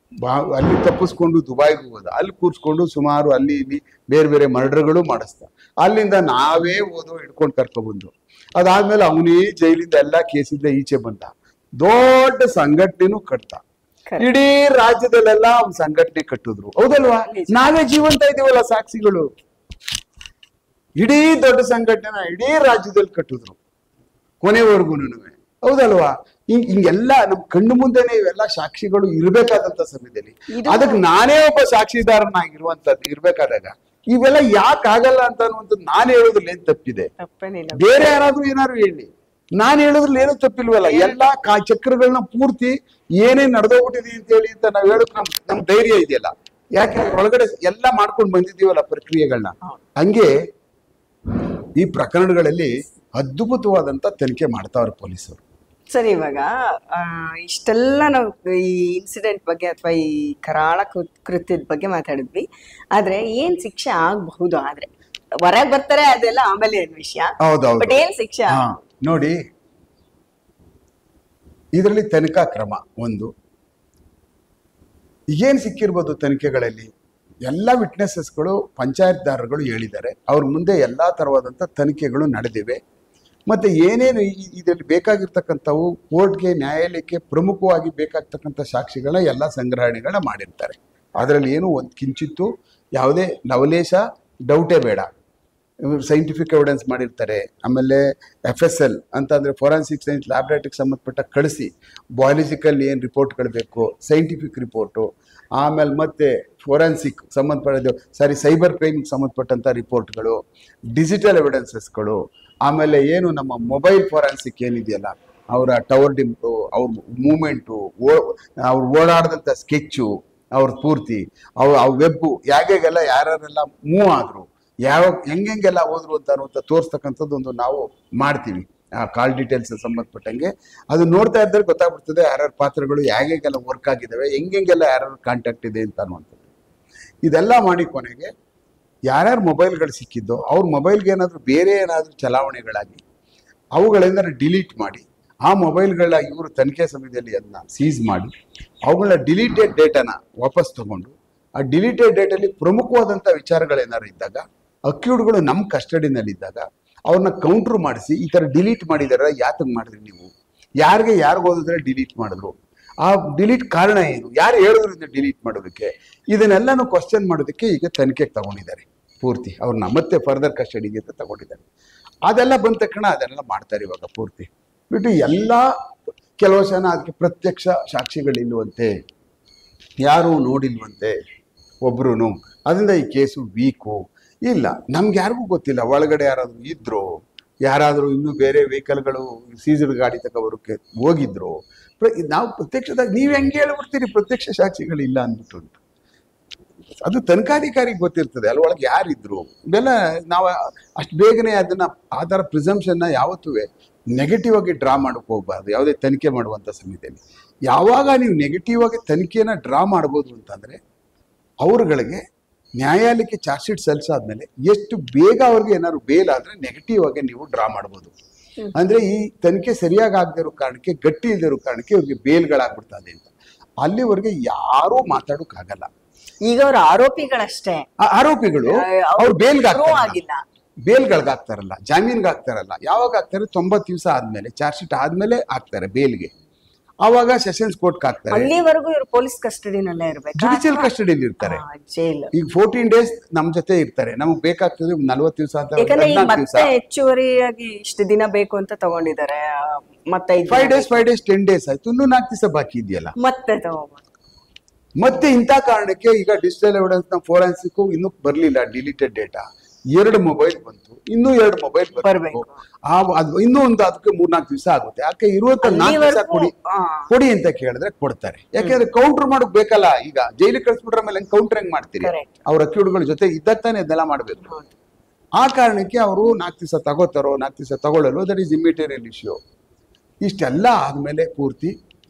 ಬಾ ಅಲ್ಲಿ ತಪ್ಪಿಸ್ಕೊಂಡು ದುಬೈಗೆ ಹೋದ ಅಲ್ಲಿ ಕೂರ್ಸ್ಕೊಂಡು ಸುಮಾರು ಅಲ್ಲಿ ಇಲ್ಲಿ ಬೇರೆ ಬೇರೆ ಮರ್ಡರ್ಗಳು ಮಾಡಿಸ್ದ ಅಲ್ಲಿಂದ ನಾವೇ ಓದೋ ಹಿಡ್ಕೊಂಡು ಕರ್ಕೊಬಂದು ಅದಾದ್ಮೇಲೆ ಅವನೇ ಜೈಲಿಂದ ಎಲ್ಲ ಕೇಸಿಂದ ಈಚೆ ಬಂದ ದೊಡ್ಡ ಸಂಘಟನೆನೂ ಕಟ್ತ Correct. ಇಡೀ ರಾಜ್ಯದಲ್ಲೆಲ್ಲ ಅವ್ನ್ ಸಂಘಟನೆ ಕಟ್ಟಿದ್ರು ಹೌದಲ್ವಾ ನಿಜ. ನಾವೇ ಜೀವಂತ ಇದೀವಲ್ಲ ಸಾಕ್ಷಿಗಳು ಇಡೀ ದೊಡ್ಡ ಸಂಘಟನೆ ಇಡೀ ರಾಜ್ಯದಲ್ಲಿ ಕಟ್ಟಿದ್ರು ಕೊನೆವರೆಗೂ ಹೌದಲ್ವಾ ಹಿಂಗ್ ಹಿಂಗೆಲ್ಲ ನಮ್ ಕಣ್ಣು ಮುಂದೆನೆ ಇವೆಲ್ಲ ಸಾಕ್ಷಿಗಳು ಇರ್ಬೇಕಾದಂತ ಸಮಯದಲ್ಲಿ ಇದು- ಅದಕ್ಕೆ ನಾನೇ ಒಬ್ಬ ಸಾಕ್ಷಿದಾರನಾಗಿರುವಂತದ್ದು ಇರ್ಬೇಕಾದಾಗ ಇವೆಲ್ಲ ಯಾಕೆ ಆಗಲ್ಲ ಅಂತ ಅನ್ನುವಂಥದ್ದು ನಾನು ಹೇಳೋದ್ರಲ್ಲಿ ಏನ್ ತಪ್ಪಿದೆ ತಪ್ಪೇನಿಲ್ಲ ಬೇರೆ ಯಾರಾದ್ರೂ ಏನಾದ್ರು ಹೇಳಿ ನಾನು ಹೇಳೋದ್ರಲ್ಲಿ ಏನೂ ತಪ್ಪಿಲ್ವಲ್ಲ ಎಲ್ಲಾ ಕಾ ಚಕ್ರಗಳನ್ನ ಪೂರ್ತಿ ಏನೇನ್ ನಡೆದೋಗ್ಬಿಟ್ಟಿದೆ ಅಂತ ಹೇಳಿ ಅಂತ ನಾವ್ ಹೇಳಕ್ ನಮ್ ನಮ್ ಧೈರ್ಯ ಇದೆಯಲ್ಲ ಯಾಕೆ ಒಳಗಡೆ ಎಲ್ಲ ಮಾಡ್ಕೊಂಡು ಬಂದಿದೀವಲ್ಲ ಪ್ರಕ್ರಿಯೆಗಳನ್ನ ಹೌದು. ಹಂಗೆ ಈ ಪ್ರಕರಣಗಳಲ್ಲಿ ಅದ್ಭುತವಾದಂತ ತನಿಖೆ ಮಾಡ್ತಾವ್ರೆ ಪೊಲೀಸರು ಸರಿ ಇವಾಗ ಆ, ಇಷ್ಟೆಲ್ಲ ನಾವು ಈ ಇನ್ಸಿಡೆಂಟ್ ಬಗ್ಗೆ ಅಥವಾ ಈ ಕರಾಳ ಕೃ- ಕೃತ್ಯದ ಬಗ್ಗೆ ಮಾತಾಡಿದ್ವಿ ಆದ್ರೆ ಏನ್ ಶಿಕ್ಷೆ ಆಗಬಹುದು ಆದ್ರೆ ಹೊರಗ್ ಬರ್ತಾರೆ ಅದೆಲ್ಲ ಆಮೇಲೆ ಏನ್ ವಿಷಯ ಹೌದೌದು ಬಟ್ ಏನ್ ಶಿಕ್ಷೆ ಹಾ ನೋಡಿ ಇದರಲ್ಲಿ ತನಿಖಾ ಕ್ರಮ ಒಂದು ಏನ್ ಸಿಕ್ಕಿರ್ಬೋದು ತನಿಖೆಗಳಲ್ಲಿ ಎಲ್ಲ ವಿಟ್ನೆಸಸ್ಗಳು ಪಂಚಾಯತ್ದಾರರುಗಳು ಹೇಳಿದ್ದಾರೆ ಅವ್ರ ಮುಂದೆ ಎಲ್ಲಾ ತರವಾದಂಥ ತನಿಖೆಗಳು ನಡೆದಿವೆ ಮತ್ತೆ ಏನೇನು ಈ- ಇದರಲ್ಲಿ ಬೇಕಾಗಿರ್ತಕ್ಕಂಥವು ಕೋರ್ಟ್ಗೆ ನ್ಯಾಯಾಲಯಕ್ಕೆ ಪ್ರಮುಖವಾಗಿ ಬೇಕಾಗ್ತಕ್ಕಂಥ ಸಾಕ್ಷಿಗಳನ್ನ ಎಲ್ಲ ಸಂಗ್ರಹಣೆಗಳನ್ನ ಮಾಡಿರ್ತಾರೆ ಅದರಲ್ಲಿ ಏನು ಒಂದು ಕಿಂಚಿತ್ತು ಯಾವುದೇ ಲವಲೇಶ ಡೌಟೇ ಬೇಡ ಸೈಂಟಿಫಿಕ್ ಎವಿಡೆನ್ಸ್ ಮಾಡಿರ್ತಾರೆ ಆಮೇಲೆ ಎಫ್ ಎಸ್ ಎಲ್ ಅಂತಂದರೆ ಫೋರೆನ್ಸಿಕ್ ಸೈನ್ಸ್ ಲ್ಯಾಬ್ರೇಟರಿಗೆ ಸಂಬಂಧಪಟ್ಟ ಕಳಿಸಿ ಬಯಾಲಜಿಕಲ್ ಏನು ರಿಪೋರ್ಟ್ಗಳು ಬೇಕು ಸೈಂಟಿಫಿಕ್ ರಿಪೋರ್ಟು ಆಮೇಲೆ ಮತ್ತೆ ಫೋರೆನ್ಸಿಕ್ ಸಂಬಂಧಪಟ್ಟಿದ್ದು ಸಾರಿ ಸೈಬರ್ ಕ್ರೈಮ್ಗೆ ಸಂಬಂಧಪಟ್ಟಂಥ ರಿಪೋರ್ಟ್ಗಳು ಡಿಜಿಟಲ್ ಎವಿಡೆನ್ಸಸ್ಗಳು ಆಮೇಲೆ ಏನು ನಮ್ಮ ಮೊಬೈಲ್ ಫೋರೆನ್ಸಿಕ್ ಏನಿದೆಯಲ್ಲ ಅವರ ಟವರ್ ಡಿಂಪು ಅವ್ರ ಮೂಮೆಂಟು ಓ ಅವ್ರು ಓಡಾಡಿದಂಥ ಸ್ಕೆಚ್ಚು ಅವ್ರ ಪೂರ್ತಿ ಅವ್ ಆ ವೆಬ್ಬು ಯಾಗೆಲ್ಲ ಯಾರ್ಯಾರೆಲ್ಲ ಮೂವ್ ಆದ್ರು ಯಾವ ಹೆಂಗೆಂಗೆಲ್ಲ ಹೋದ್ರು ಅಂತ ಅನ್ನುವಂಥ ತೋರಿಸ್ತಕ್ಕಂಥದ್ದು ಒಂದು ನಾವು ಮಾಡ್ತೀವಿ ಆ ಕಾಲ್ ಡೀಟೇಲ್ಸ್ ಸಂಬಂಧಪಟ್ಟಂಗೆ ಅದು ನೋಡ್ತಾ ಇದ್ದರೆ ಗೊತ್ತಾಗ್ಬಿಡ್ತದೆ ಯಾರ್ಯಾರ ಪಾತ್ರಗಳು ಹೇಗೆಲ್ಲ ವರ್ಕ್ ಆಗಿದ್ದಾವೆ ಹೆಂಗೆಂಗೆಲ್ಲ ಯಾರ್ಯಾರು ಕಾಂಟ್ಯಾಕ್ಟ್ ಇದೆ ಅಂತ ಅನ್ನುವಂಥದ್ದು ಇದೆಲ್ಲ ಮಾಡಿ ಕೊನೆಗೆ ಯಾರ್ಯಾರ ಮೊಬೈಲ್ಗಳು ಸಿಕ್ಕಿದ್ದೋ ಅವ್ರ ಮೊಬೈಲ್ಗೆ ಏನಾದರೂ ಬೇರೆ ಏನಾದರೂ ಚಲಾವಣೆಗಳಾಗಿ ಅವುಗಳೇನಾದ್ರು ಡಿಲೀಟ್ ಮಾಡಿ ಆ ಮೊಬೈಲ್ಗಳ ಇವರು ತನಿಖೆ ಸಮಯದಲ್ಲಿ ಅದನ್ನ ಸೀಸ್ ಮಾಡಿ ಅವುಗಳ ಡಿಲೀಟೆಡ್ ಡೇಟಾನ ವಾಪಸ್ ತಗೊಂಡು ಆ ಡಿಲೀಟೆಡ್ ಡೇಟಲ್ಲಿ ಪ್ರಮುಖವಾದಂಥ ವಿಚಾರಗಳೇನಾದ್ರು ಇದ್ದಾಗ ಅಕ್ಯೂಡ್ಗಳು ನಮ್ಮ ಕಸ್ಟಡಿನಲ್ಲಿದ್ದಾಗ ಅವ್ರನ್ನ ಕೌಂಟ್ರ್ ಮಾಡಿಸಿ ಈ ಥರ ಡಿಲೀಟ್ ಮಾಡಿದಾರ ಯಾತಕ್ಕೆ ಮಾಡಿದ್ರಿ ನೀವು ಯಾರಿಗೆ ಯಾರಿಗೆ ಓದಿದ್ರೆ ಡಿಲೀಟ್ ಮಾಡಿದ್ರು ಆ ಡಿಲೀಟ್ ಕಾರಣ ಏನು ಯಾರು ಹೇಳಿದ್ರಿಂದ ಡಿಲೀಟ್ ಮಾಡೋದಕ್ಕೆ ಇದನ್ನೆಲ್ಲನೂ ಕ್ವಶನ್ ಮಾಡೋದಕ್ಕೆ ಈಗ ತನಿಖೆಗೆ ತಗೊಂಡಿದ್ದಾರೆ ಪೂರ್ತಿ ಅವ್ರನ್ನ ಮತ್ತೆ ಫರ್ದರ್ ಕಸ್ಟಡಿಗೆ ಅಂತ ತಗೊಂಡಿದ್ದಾರೆ ಅದೆಲ್ಲ ಬಂದ ತಕ್ಷಣ ಅದನ್ನೆಲ್ಲ ಮಾಡ್ತಾರೆ ಇವಾಗ ಪೂರ್ತಿ ಬಿಟ್ಟು ಎಲ್ಲ ಕೆಲವು ಜನ ಅದಕ್ಕೆ ಪ್ರತ್ಯಕ್ಷ ಸಾಕ್ಷಿಗಳಿಲ್ವಂತೆ ಯಾರೂ ನೋಡಿಲ್ವಂತೆ ಒಬ್ರು ಅದರಿಂದ ಈ ಕೇಸು ವೀಕು ಇಲ್ಲ ನಮ್ಗೆ ಯಾರಿಗೂ ಗೊತ್ತಿಲ್ಲ ಒಳಗಡೆ ಯಾರಾದರೂ ಇದ್ರು ಯಾರಾದರೂ ಇನ್ನೂ ಬೇರೆ ವೆಹಿಕಲ್ಗಳು ಸೀಸರ್ ಗಾಡಿ ತಗೋಬರೋಕ್ಕೆ ಹೋಗಿದ್ರು ಪ್ರ- ನಾವು ಪ್ರತ್ಯಕ್ಷದಾಗ ನೀವು ಹೆಂಗೆ ಹೇಳ್ಬಿಡ್ತೀರಿ ಪ್ರತ್ಯಕ್ಷ ಸಾಕ್ಷಿಗಳಿಲ್ಲ ಅಂದ್ಬಿಟ್ಟು ಅಂತ ಅದು ತನಿಖಾಧಿಕಾರಿಗೆ ಗೊತ್ತಿರ್ತದೆ ಅಲ್ಲಿ ಒಳಗೆ ಯಾರಿದ್ರು ಇವೆಲ್ಲ ನಾವು ಅಷ್ಟು ಬೇಗನೆ ಅದನ್ನ ಆ ಥರ ಪ್ರಿಸಂಪ್ಷನ್ನ ಯಾವತ್ತೂ ನೆಗೆಟಿವ್ ಆಗಿ ಡ್ರಾ ಮಾಡಕ್ಕೆ ಹೋಗ್ಬಾರ್ದು ಯಾವುದೇ ತನಿಖೆ ಮಾಡುವಂಥ ಸಮಯದಲ್ಲಿ ಯಾವಾಗ ನೀವು ನೆಗೆಟಿವ್ ಆಗಿ ತನಿಖೆನ ಡ್ರಾ ಮಾಡ್ಬೋದು ಅಂತಂದ್ರೆ ಅವ್ರುಗಳಿಗೆ ನ್ಯಾಯಾಲಯಕ್ಕೆ ಚಾರ್ಜ್ ಶೀಟ್ ಸಲ್ಲಿಸಾದ್ಮೇಲೆ ಎಷ್ಟು ಬೇಗ ಅವ್ರಿಗೆ ಏನಾದ್ರು ಬೇಲ್ ಆದ್ರೆ ನೆಗೆಟಿವ್ ಆಗಿ ನೀವು ಡ್ರಾ ಮಾಡ್ಬೋದು ಅಂದ್ರೆ ಈ ತನಿಖೆ ಸರಿಯಾಗಿ ಆಗದೆ ಇರೋ ಕಾರಣಕ್ಕೆ ಗಟ್ಟಿ ಇಲ್ಲದೆ ಇರೋ ಕಾರಣಕ್ಕೆ ಇವ್ರಿಗೆ ಬೇಲ್ಗಳಾಗ್ಬಿಡ್ತದೆ ಅಂತ ಅಲ್ಲಿವರೆಗೆ ಯಾರೂ ಮಾತಾಡೋಕ್ಕಾಗಲ್ಲ ಈಗ ಅವ್ರ ಆರೋಪಿಗಳಷ್ಟೇ ಆ ಆರೋಪಿಗಳು ಆ, ಅವ್ರು ಅವ್ರು ಬೇಲ್ಗೆ prove ಹಾಕ್ತಾರಲ್ಲ ಆಗಿಲ್ಲ ಬೇಲ್ಗಳಿಗೆ ಹಾಕ್ತಾರಲ್ಲ ಜಾಮೀನ್ಗೆ ಹಾಕ್ತಾರಲ್ಲ ಯಾವಾಗ ಹಾಕ್ತಾರೆ ತೊಂಬತ್ತು ದಿವಸ ಆದ್ಮೇಲೆ ಚಾರ್ಜ್ ಶೀಟ್ ಆದ್ಮೇಲೆ ಹಾಕ್ತಾರೆ ಬೇಲ್ಗೆ ಆವಾಗ ಸೆಷನ್ಸ್ ಕೋರ್ಟ್ಗೆ ಹಾಕ್ತಾರೆ ಅಲ್ಲಿವರೆಗೂ ಇವ್ರು ಪೊಲೀಸ್ ಕಸ್ಟಡಿನಲ್ಲೇ ಇರ್ಬೇಕಾ ಜುಡಿಷಿಯಲ್ ಕಸ್ಟಡಿಯಲ್ಲಿ ಇರ್ತಾರೆ ಜೈಲ್ ಈಗ ಫೋರ್ಟೀನ್ ಡೇಸ್ ನಮ್ ಜೊತೆ ಇರ್ತಾರೆ ನಮ್ಗೆ ಬೇಕಾಗ್ತದೆ ನಲ್ವತ್ತು ದಿವಸ ಅಂತ ಯಾಕಂದ್ರೆ ಈಗ ಹದಿನಾಲ್ಕು ದಿವಸ ಮತ್ತೆ ಹೆಚ್ಚುವರಿಯಾಗಿ ಇಷ್ಟು ದಿನ ಬೇಕು ಅಂತ ತಗೊಂಡಿದ್ದಾರೆ ಆ, ಮತ್ತೆ ಐದು ಫೈವ್ ದಿನ days five days ten days ಆಯ್ತು ಇನ್ನೂ ನಾಲ್ಕು ದಿವಸ ಬಾಕಿ ಇದೆಯಲ್ಲ ಮತ್ತೆ ತಗೋಬೋದು ಮತ್ತೆ ಇಂಥ ಕಾರಣಕ್ಕೆ ಈಗ ಡಿಜಿಟಲ್ ಎವಿಡೆನ್ಸ್ ನ ಫೋರೆನ್ಸಿಕ್ ಇನ್ನೂ ಬರಲಿಲ್ಲ ಡಿಲೀಟೆಡ್ ಡೇಟಾ ಎರಡು ಮೊಬೈಲ್ ಬಂತು ಇನ್ನೂ ಎರಡು ಮೊಬೈಲ್ ಬರ್ಬೇಕು. ಆ ಅದು ಇನ್ನೂ ಒಂದು ಅದಕ್ಕೆ ಮೂರ್ನಾಲ್ಕು ದಿವಸ ಆಗುತ್ತೆ ಯಾಕೆ ಇರುವಂತ ನಾಲ್ಕು ದಿವಸ ಅಲ್ಲಿವರೆಗೂ ಕೊಡಿ ಆ, ಕೊಡಿ ಅಂತ ಕೇಳಿದ್ರೆ ಕೊಡ್ತಾರೆ ಯಾಕೆಂದ್ರೆ ಕೌಂಟರ್ ಮಾಡೋಕ್ ಬೇಕಲ್ಲ ಈಗ ಜೈಲಿಗೆ ಕಳ್ಸ್ಬಿಟ್ರೆ ಮೇಲೆ ಕೌಂಟರ್ ಹೆಂಗ್ ಮಾಡ್ತೀರಿ Correct. ಅವ್ರ ಅಕ್ಯೂಡ್ಗಳ ಜೊತೆ ಇದ್ದಾಗ ತಾನೇ ಇದೆಲ್ಲ ಮಾಡ್ಬೇಕು ಹೌದು. ಆ ಕಾರಣಕ್ಕೆ ಅವರು ನಾಲ್ಕು ದಿವಸ ತಗೋತಾರೋ ನಾಲ್ಕು ದಿವಸ ತಗೊಳ್ಳಲು ದಟ್ ಈಸ್ ಇಮಿಟೇರಿಯಲ್ ಇಶ್ಯೂ ಇಷ್ಟೆಲ್ಲ ಆದಮೇಲೆ ಪೂರ್ತಿ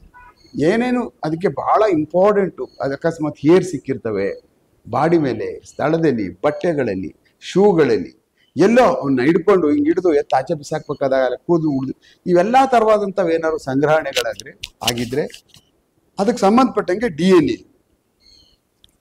ಏನೇನು ಅದಕ್ಕೆ ಬಹಳ ಇಂಪಾರ್ಟೆಂಟು ಅದು ಅಕಸ್ಮಾತ್ ಹೇರ್ ಸಿಕ್ಕಿರ್ತವೆ ಬಾಡಿ ಮೇಲೆ ಸ್ಥಳದಲ್ಲಿ ಬಟ್ಟೆಗಳಲ್ಲಿ ಶೂಗಳಲ್ಲಿ ಎಲ್ಲೋ ಅವನ್ನ ಹಿಡ್ಕೊಂಡು ಹಿಂಗೆ ಹಿಡಿದು ಎತ್ತು ಆಚೆ ಬಿಸಾಕ್ಬೇಕಾದಾಗ ಕೂದಲು ಉಳಿದು ಇವೆಲ್ಲ ಥರವಾದಂಥವು ಏನಾದ್ರು ಸಂಗ್ರಹಣೆಗಳಾದ್ರೆ ಆಗಿದ್ರೆ ಅದಕ್ಕೆ ಸಂಬಂಧಪಟ್ಟಂಗೆ ಡಿ ಎನ್ ಎ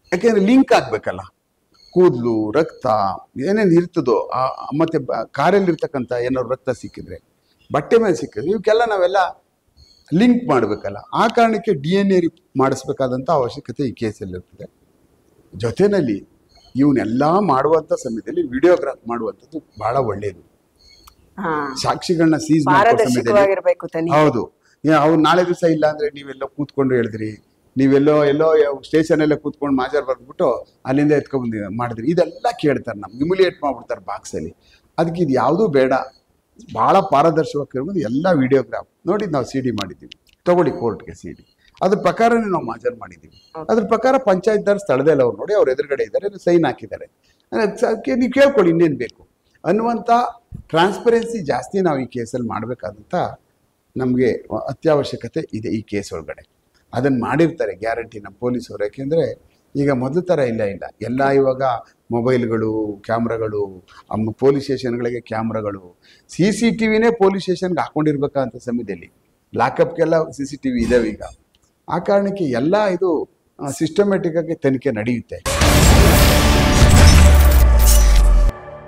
ಯಾಕೆಂದ್ರೆ ಲಿಂಕ್ ಆಗ್ಬೇಕಲ್ಲ ಕೂದಲು ರಕ್ತ ಏನೇನು ಇರ್ತದೋ ಆ ಮತ್ತೆ ಬ- ಕಾರಲ್ಲಿ ಇರ್ತಕ್ಕಂಥ ಏನಾದ್ರು ರಕ್ತ ಸಿಕ್ಕಿದ್ರೆ ಬಟ್ಟೆ ಮೇಲೆ ಸಿಕ್ಕಿದ್ರೆ ಇವಕ್ಕೆಲ್ಲ ನಾವೆಲ್ಲ ಲಿಂಕ್ ಮಾಡಬೇಕಲ್ಲ ಆ ಕಾರಣಕ್ಕೆ ಡಿ ಎನ್ ಎ ಮಾಡಿಸ್ಬೇಕಾದಂಥ ಅವಶ್ಯಕತೆ ಈ ಕೇಸಲ್ಲಿ ಇರ್ತದೆ ಜೊತೆಯಲ್ಲಿ ಇವನ್ನೆಲ್ಲ ಮಾಡುವಂಥ ಸಮಯದಲ್ಲಿ ವಿಡಿಯೋಗ್ರಾಫ್ ಮಾಡುವಂಥದ್ದು ಬಹಳ ಒಳ್ಳೆಯದು ಹಾ ಸಾಕ್ಷಿಗಳನ್ನ ಸೀಸ್ ಮಾಡೋ ಸಮಯದಲ್ಲಿ ಪಾರದರ್ಶಕವಾಗಿರ್ಬೇಕು ತನಿ ಹೌದು ಅವ್ರು ನಾಳೆ ದಿವಸ ಇಲ್ಲ ಅಂದ್ರೆ ನೀವೆಲ್ಲೋ ಕೂತ್ಕೊಂಡು ಹೇಳಿದ್ರಿ ನೀವೆಲ್ಲೋ ಎಲ್ಲೋ ಸ್ಟೇಷನ್ ಎಲ್ಲ ಕೂತ್ಕೊಂಡು ಮಾಜಾರ್ ಬರ್ಬಿಟ್ಟು ಅಲ್ಲಿಂದ ಎತ್ಕೊಂಡ್ ಮಾಡಿದ್ರಿ ಇದೆಲ್ಲ ಕೇಳ್ತಾರೆ ನಮ್ಗೆ ಇಮಿಲಿಯೇಟ್ ಮಾಡ್ಬಿಡ್ತಾರೆ ಬಾಕ್ಸ್ ಅಲ್ಲಿ ಅದಕ್ಕೆ ಇದು ಯಾವುದೂ ಬೇಡ ಬಹಳ ಪಾರದರ್ಶಕವಾಗಿರ್ಬೋದು ಎಲ್ಲ ವಿಡಿಯೋಗ್ರಾಫ್ ನೋಡಿ ನಾವು ಸಿ ಡಿ ಮಾಡಿದ್ದೀವಿ ತಗೊಳ್ಳಿ ಕೋರ್ಟ್ಗೆ ಸಿ ಡಿ ಅದ್ರ ಪ್ರಕಾರನೇ ನಾವು ಮಾಜರ್ ಮಾಡಿದ್ದೀವಿ ಅದ್ರ ಪ್ರಕಾರ ಪಂಚಾಯತ್ದಾರ್ ಸ್ಥಳದಲ್ಲಿ ಅವ್ರು ನೋಡಿ ಅವ್ರ ಎದುರುಗಡೆ ಇದ್ದಾರೆ ಸೈನ್ ಹಾಕಿದ್ದಾರೆ ಅದಕ್ಕೆ ನೀವು ಕೇಳ್ಕೊಳ್ಳಿ ಇನ್ನೇನು ಬೇಕು ಅನ್ನುವಂಥ ಟ್ರಾನ್ಸ್ಪರೆನ್ಸಿ ಜಾಸ್ತಿ ನಾವು ಈ ಕೇಸಲ್ಲಿ ಮಾಡಬೇಕಾದಂಥ ನಮಗೆ ಅತ್ಯವಶ್ಯಕತೆ ಇದೆ ಈ ಕೇಸ್ ಒಳಗಡೆ ಅದನ್ನು ಮಾಡಿರ್ತಾರೆ ಗ್ಯಾರಂಟಿ ನಮ್ಮ ಪೊಲೀಸರು ಯಾಕೆಂದರೆ ಈಗ ಮೊದಲ ಥರ ಇಲ್ಲ ಇಲ್ಲ ಎಲ್ಲ ಇವಾಗ ಮೊಬೈಲ್ಗಳು ಕ್ಯಾಮ್ರಾಗಳು ಅಮ್ಮ ಪೊಲೀಸ್ ಸ್ಟೇಷನ್ಗಳಿಗೆ ಕ್ಯಾಮ್ರಾಗಳು ಸಿ ಸಿ ಟಿ ವಿನೇ ಪೊಲೀಸ್ ಸ್ಟೇಷನ್ಗೆ ಹಾಕೊಂಡಿರ್ಬೇಕಂತ ಸಮಯದಲ್ಲಿ ಲಾಕಪ್ಗೆಲ್ಲ ಸಿ ಸಿ ಟಿ ವಿ ಇದಾವೆ ಈಗ ಆ ಕಾರಣಕ್ಕೆ ಎಲ್ಲ ಇದು ಸಿಸ್ಟಮೆಟಿಕ್ ಆಗಿ ತನಿಖೆ ನಡೆಯುತ್ತೆ